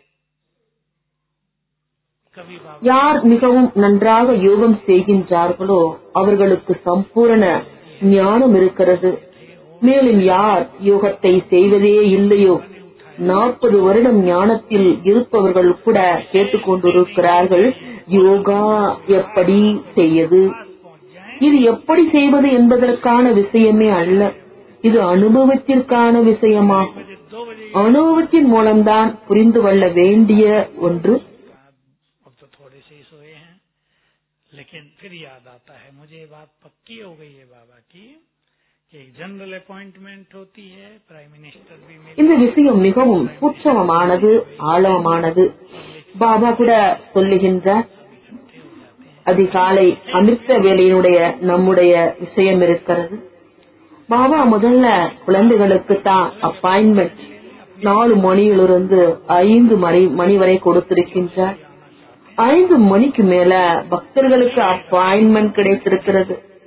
[SPEAKER 1] कभी बाबा
[SPEAKER 3] யார் மிகவும் நன்றாக யோகம் செய்கின்றார்களோ அவர்களுக்கு சம்பூரண ஞானம் இருக்கிறது மேலும் யார் யோகத்தை செய்வதே இல்லையோ நாற்பது வருடம் ஞானத்தில் இருப்பவர்கள் கூட கேட்டுக்கொண்டிருக்கிறார்கள் யோகா எப்படி செய்யது இது எப்படி செய்வது என்பதற்கான விஷயமே அல்ல இது அனுபவத்திற்கான விஷயமாகும்
[SPEAKER 1] दो बजे
[SPEAKER 3] அனுபவத்தின் மூலம்தான் புரிந்து கொள்ள வேண்டிய ஒன்று
[SPEAKER 1] अब तो थोड़े से ही सोए हैं लेकिन फिर याद आता है मुझे ये बात पक्की हो गई है बाबा की कि एक जनरल अपॉइंटमेंट होती है प्राइम मिनिस्टर भी मिल
[SPEAKER 3] இந்த விஷயம் மிகவும் சூட்சமமானது ஆழமானது பாபா கூட சொல்லுகின்றார் அதிகாலை அமிர்த வேலையினுடைய நம்முடைய விஷயம் இருக்கிறது பாபா முதல்ல குழந்தைகளுக்கு தான் அப்பாயின்மெண்ட் நாலு மணியிலிருந்து ஐந்து மணி மணி வரை கொடுத்திருக்கின்றார் ஐந்து மணிக்கு மேல பக்தர்களுக்கு அப்பாயின்மெண்ட் கிடைத்திருக்கிறது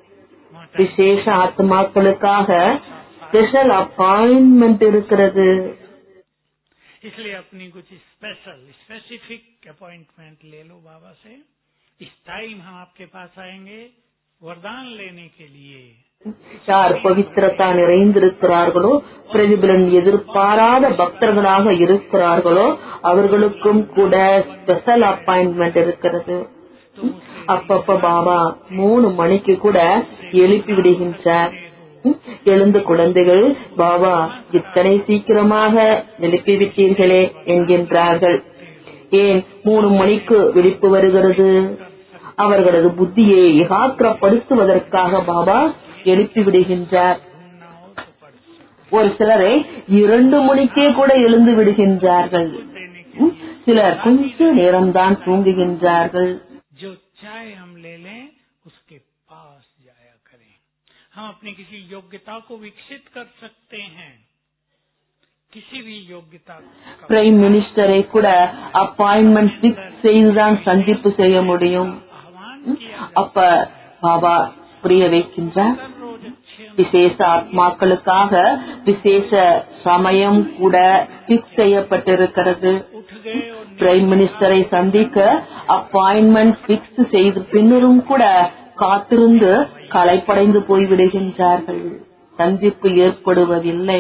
[SPEAKER 3] விசேஷ ஆத்மாக்களுக்காக ஸ்பெஷல் அப்பாயின்மெண்ட் இருக்கிறது
[SPEAKER 1] इसलिए अपनी कुछ स्पेशल स्पेसिफिक अपॉइंटमेंट ले लो बाबा से इस टाइम हम आपके पास आएंगे वरदान लेने के लिए
[SPEAKER 3] யார் பவித்திரத்தா நிறைந்திருக்கிறார்களோ பிரதிபலன் எதிர்பாராத பக்தர்களாக இருக்கிறார்களோ அவர்களுக்கும் கூட ஸ்பெஷல் அப்பாயின்மெண்ட் இருக்கிறது அப்பப்ப பாபா மூணு மணிக்கு கூட எழுப்பி விடுகின்றார் ம், எழுந்த குழந்தைகள் பாபா இத்தனை சீக்கிரமாக எழுப்பி விட்டீர்களே என்கின்றார்கள் ஏன் மூணு மணிக்கு விழிப்பு வருகிறது அவர்களது புத்தியை ஏகாக்கிரப்படுத்துவதற்காக பாபா எழுப்பி விடுகின்றார் ஒரு சிலரை இரண்டு மணிக்கே கூட எழுந்து விடுகின்றார்கள் ம், சிலர் கொஞ்ச நேரம்தான் தூங்குகின்றார்கள்
[SPEAKER 1] जो चाहे हम ले लें उसके पास जाया करें हम अपनी किसी योग्यता को विकसित कर सकते हैं किसी भी योग्यता का
[SPEAKER 3] பிரைம் மினிஸ்டரை கூட அப்பாயின்மெண்ட் பிக்ஸ் செய்துதான் சந்திப்பு செய்ய முடியும்
[SPEAKER 1] आह्वान
[SPEAKER 3] அப்ப பாபா புரிய வைக்கின்றார்
[SPEAKER 1] कर रोज अच्छे
[SPEAKER 3] விசேஷ ஆத்மாக்களுக்காக விசேஷ சமயம் கூட பிக்ஸ் செய்யப்பட்டிருக்கிறது
[SPEAKER 1] उठ गए और
[SPEAKER 3] பிரைம் மினிஸ்டரை சந்திக்க அப்பாயின்மெண்ட் பிக்ஸ் செய்த பின்னரும் கூட காத்திருந்து களைப்படைந்து போய்விடுகின்றார்கள் சந்திப்பு ஏற்படுவதில்லை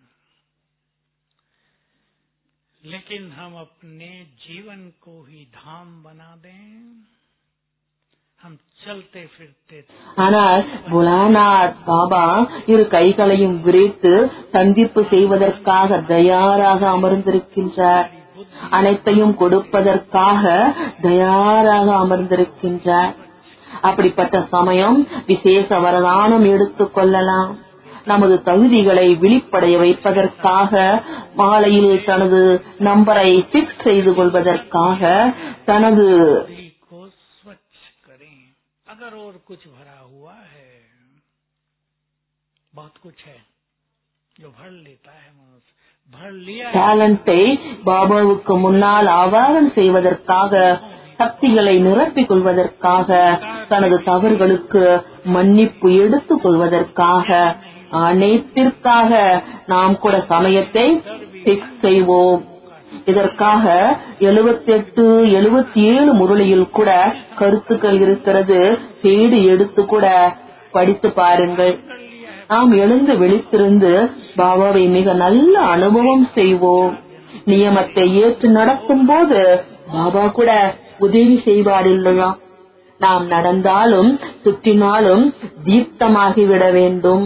[SPEAKER 1] लेकिन हम अपने जीवन को ही धाम बना दें हम चलते फिरते
[SPEAKER 3] ஆனால் புலானாத் பாபா இரு கைகளையும் விரித்து சந்திப்பு செய்வதற்காக தயாராக அமர்ந்திருக்கின்றார் அனைத்தையும் கொடுப்பதற்காக தயாராக அமர்ந்திருக்கின்றார் அப்படிப்பட்ட சமயம் விசேஷ வரதானம் எடுத்துக் கொள்ளலாம் நமது தகுதிகளை விழிப்படைய வைப்பதற்காக மாலையில் தனது நம்பரை பிக்ஸ் செய்து கொள்வதற்காக தனது
[SPEAKER 1] बुद्धि को स्वच्छ करें अगर और कुछ भरा हुआ है बहुत कुछ है जो भर लेता है मनुष्य भर लिया है
[SPEAKER 3] டேலண்டை பாபாவுக்கு முன்னால் ஆவாரம் செய்வதற்காக சக்திகளை நிரப்பிக் கொள்வதற்காக தனது தவறுகளுக்கு மன்னிப்பு எடுத்துக் கொள்வதற்காக அனைத்திற்காக நாம் கூட சமயத்தை பிக்ஸ் செய்வோம் இதற்காக எழுபத்தெட்டு எழுபத்தி ஏழு முரளியில் கூட கருத்துக்கள் இருக்கிறது தேடி எடுத்து கூட படித்து பாருங்கள் நாம் எழுந்து விழித்திருந்து பாபாவை மிக நல்ல அனுபவம் செய்வோம் நியமத்தை ஏற்று நடத்தும் போது பாபா கூட உதவி செய்வார் இல்லையா நாம் நடந்தாலும் சுற்றினாலும் தீர்த்தமாகிவிட வேண்டும்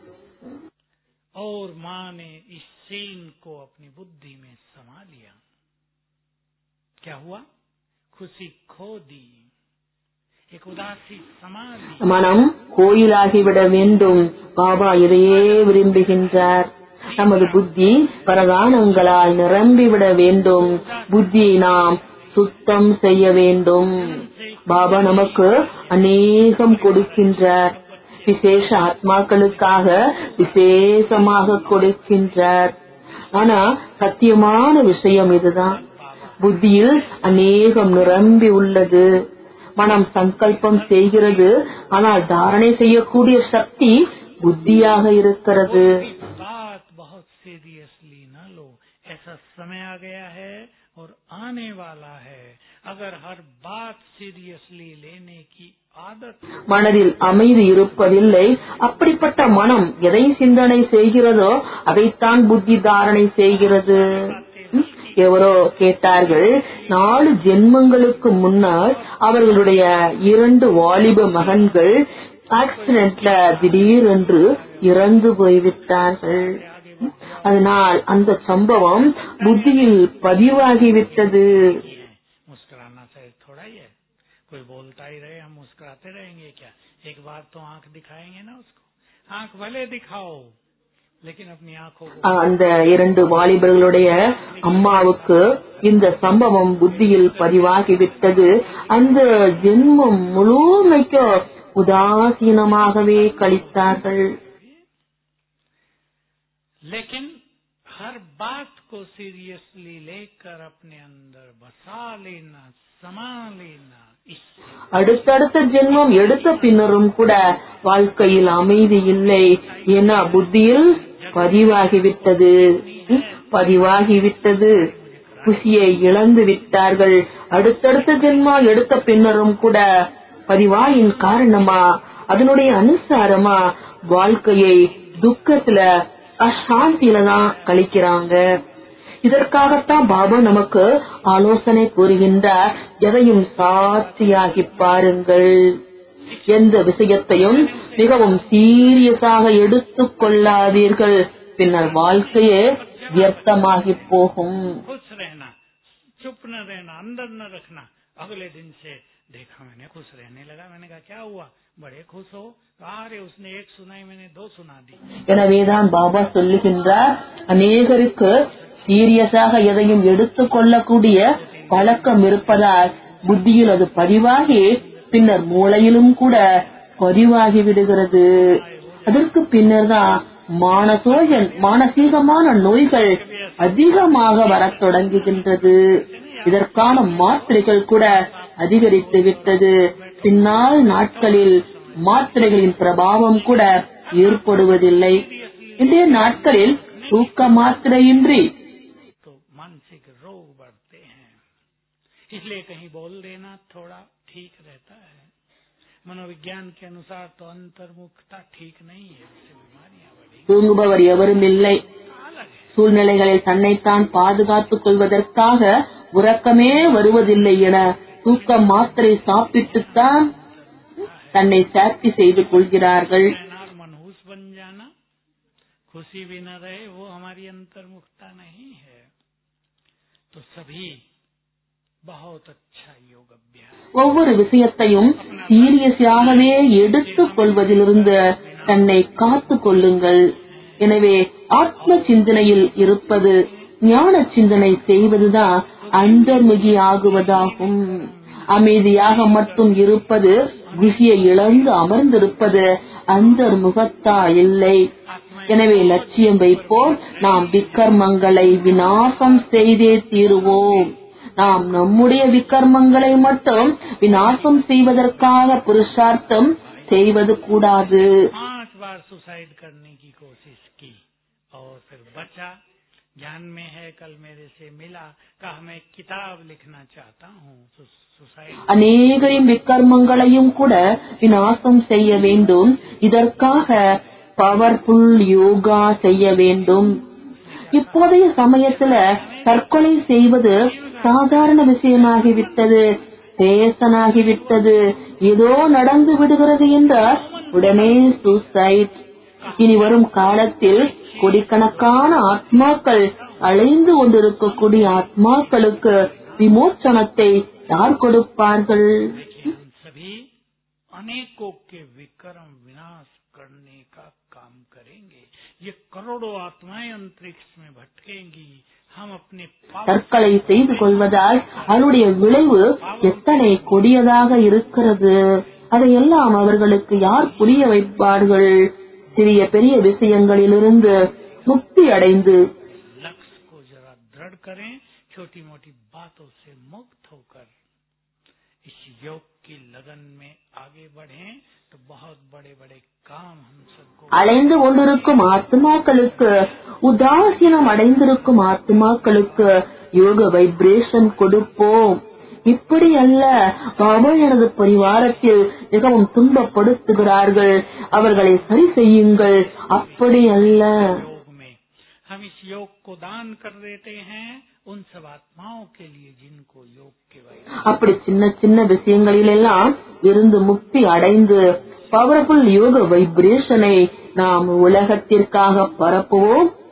[SPEAKER 1] और माँ ने इस सीन को अपनी बुद्धि में समा लिया क्या हुआ खुशी खो दी एक उदासी समा ली
[SPEAKER 3] மனம் கோயிலாகிவிட வேண்டும் பாபா இதையே விரும்புகின்றார் நமது புத்தி பிரதானங்களால் நிரம்பிவிட வேண்டும் புத்தியை நாம் சுத்தம் செய்ய வேண்டும் பாபா நமக்கு அநேகம் கொடுக்கின்றார் விசேஷ ஆத்மாக்களுக்காக விசேஷமாக கொடுக்கின்றார் ஆனா சத்தியமான விஷயம் இதுதான் புத்தியில் அநேகம் நிரம்பி உள்ளது மனம் சங்கல்பம் செய்கிறது ஆனால் தாரணை செய்யக்கூடிய சக்தி புத்தியாக இருக்கிறது
[SPEAKER 1] बात बहुत सीरियसली न लो ऐसा समय आ गया है और आने वाला है अगर हर बात सीरियसली लेने की आदत
[SPEAKER 3] மனதில் அமைதி இருப்பதில்லை அப்படிப்பட்ட மனம் எதை சிந்தனை செய்கிறதோ அதைத்தான் புத்தி தாரணை செய்கிறது ம், எவரோ கேட்டார்கள் நாலு ஜென்மங்களுக்கு முன்னால் அவர்களுடைய இரண்டு வாலிப மகன்கள் ஆக்சிடென்ட்ல திடீரென்று இறந்து போய்விட்டார்கள் அதனால் அந்த சம்பவம் புத்தியில் பதிவாகிவிட்டது
[SPEAKER 1] मुस्कुराना शायद थोड़ा ही है कोई बोलता ही रहे हम मुस्कुराते रहेंगे क्या एक बार तो आंख दिखाएंगे ना उसको आंख भले दिखाओ लेकिन अपनी आंखों को
[SPEAKER 3] அந்த இரண்டு வாலிபர்களுடைய அம்மாவுக்கு இந்த சம்பவம் புத்தியில் பதிவாகிவிட்டது அந்த ஜென்மம் முழுமைக்கும் உதாசீனமாகவே கழித்தார்கள்
[SPEAKER 1] लेकिन हर बात को सीरियसली लेकर अपने अंदर बसा लेना समा लेना इससे
[SPEAKER 3] அடுத்தடுத்த ஜென்மம் எடுத்த பின்னரும் கூட வாழ்க்கையில் அமைதி இல்லை என புத்தியில் பதிவாகிவிட்டது ம், பதிவாகிவிட்டது குஷியை இழந்து விட்டார்கள் அடுத்தடுத்த ஜென்மா எடுத்த பின்னரும் கூட பதிவாயின் காரணமா அதனுடைய அனுசாரமா வாழ்க்கையை துக்கத்துல அசாந்தியில தான் கழிக்கிறாங்க இதற்காகத்தான் பாபா நமக்கு ஆலோசனை கூறுகின்றார் எதையும் சாட்சியாகி பாருங்கள் எந்த விஷயத்தையும் மிகவும் சீரியஸாக எடுத்துக் கொள்ளாதீர்கள் பின்னர் வாழ்க்கையே வியர்த்தமாகி போகும்
[SPEAKER 1] खुश रहना चुप न रहना अंदर न रखना अगले दिन से देखा मैंने खुश रहने लगा मैंने कहा क्या हुआ बड़े खुश हो कहा अरे उसने एक सुनाई मैंने दो सुना दी
[SPEAKER 3] எனவேதான் பாபா சொல்லுகின்றார் அநேகருக்கு சீரியஸாக எதையும் எடுத்துக் கொள்ளக்கூடிய பழக்கம் இருப்பதால் புத்தியில் அது பதிவாகி பின்னர் மூளையிலும் கூட பதிவாகி விடுகிறது அதற்கு பின்னர் தான் மானசோக மானசீகமான நோய்கள் அதிகமாக வரத் தொடங்குகின்றது இதற்கான மாத்திரைகள் கூட அதிகரித்து விட்டது பின்னால் நாட்களில் மாத்திரைகளின் பிரபாவம் கூட ஏற்படுவதில்லை இன்றைய நாட்களில் தூக்க மாத்திரையின்றி
[SPEAKER 1] तो मानसिक रोग बढ़ते हैं इसलिए कहीं बोल देना थोड़ा ठीक रहता है मनोविज्ञान के अनुसार तो अंतर्मुखता ठीक नहीं है इससे बीमारियां बढ़ी
[SPEAKER 3] தூங்குபவர் எவரும் இல்லை
[SPEAKER 1] अलग है
[SPEAKER 3] சூழ்நிலைகளில் தன்னைத்தான் பாதுகாத்துக் கொள்வதற்காக உறக்கமே வருவதில்லை என தூக்க மாத்திரை சாப்பிட்டுத்தான் தன்னை சாட்சி செய்து கொள்கிறார்கள்
[SPEAKER 1] रहना और मनहूस बन जाना खुशी भी न रहे वो हमारी अंतर्मुखता नहीं है तो सभी बहुत अच्छा योग अभ्यास
[SPEAKER 3] ஒவ்வொரு விஷயத்தையும் சீரியஸாகவே எடுத்துக் கொள்வதிலிருந்து தன்னை காத்துக் கொள்ளுங்கள் எனவே ஆத்ம சிந்தனையில் இருப்பது ஞான சிந்தனை செய்வதுதான் அந்தர்முகி ஆகுவதாகும் அமைதியாக மட்டும் இருப்பது குஷியை இழந்து அமர்ந்திருப்பது அந்தர்முகத்தா இல்லை எனவே லட்சியம் வைப்போம் நாம் விக்கர்மங்களை விநாசம் செய்தே தீருவோம் நாம் நம்முடைய விக்கர்மங்களை மட்டும் விநாசம் செய்வதற்காக புருஷார்த்தம் செய்வது கூடாது
[SPEAKER 1] पांच बार सुसाइड करने की कोशिश की और फिर बचा ज्ञान में है कल मेरे से मिला कहा मैं एक किताब लिखना चाहता हूँ सु- सुसाइड
[SPEAKER 3] அநேகரின் விக்கர்மங்களையும் கூட விநாசம் செய்ய வேண்டும் இதற்காக பவர்ஃபுல் யோகா செய்ய வேண்டும் இப்போதைய சமயத்துல தற்கொலை செய்வது சாதாரண விஷயமாகிவிட்டது பேசனாகிவிட்டது ஏதோ நடந்து விடுகிறது என்றால் உடனே சூசைட் இனி வரும் காலத்தில் கோடிக்கணக்கான ஆத்மாக்கள் அலைந்து கொண்டிருக்கக்கூடிய ஆத்மாக்களுக்கு விமோச்சனத்தை யார் கொடுப்பார்கள்
[SPEAKER 1] देखिए हम सभी अनेकों के विक्रम विनाश करने का काम करेंगे ये करोड़ों आत्माएं अंतरिक्ष में भटकेंगी हम अपने पाप
[SPEAKER 3] தற்கொலை செய்து கொள்வதால் அதனுடைய விளைவு எத்தனை கொடியதாக இருக்கிறது அதையெல்லாம் அவர்களுக்கு யார் புரிய வைப்பார்கள் சிறிய பெரிய விஷயங்களிலிருந்து முக்தி அடைந்து
[SPEAKER 1] लक्ष्य को जरा दृढ़ करें छोटी मोटी बातों से मुक्त होकर इस योग की लगन में आगे बढ़ें तो बहुत बड़े बड़े काम हम सबको
[SPEAKER 3] அலைந்து கொண்டிருக்கும் ஆத்மாக்களுக்கு உதாசீனம் அடைந்திருக்கும் ஆத்மாக்களுக்கு யோக வைப்ரேஷன் கொடுப்போம் இப்படி அல்ல பாபா எனது பரிவாரத்தில் மிகவும் துன்பப்படுத்துகிறார்கள் அவர்களை சரி செய்யுங்கள் அப்படி அல்ல
[SPEAKER 1] योग में हम इस योग को दान कर देते हैं उन सब आत्माओं के लिए जिनको योग के वैभव
[SPEAKER 3] அப்படி சின்ன சின்ன விஷயங்களிலெல்லாம் இருந்து முக்தி அடைந்து பவர்ஃபுல் யோக வைப்ரேஷனை நாம் உலகத்திற்காக பரப்புவோம்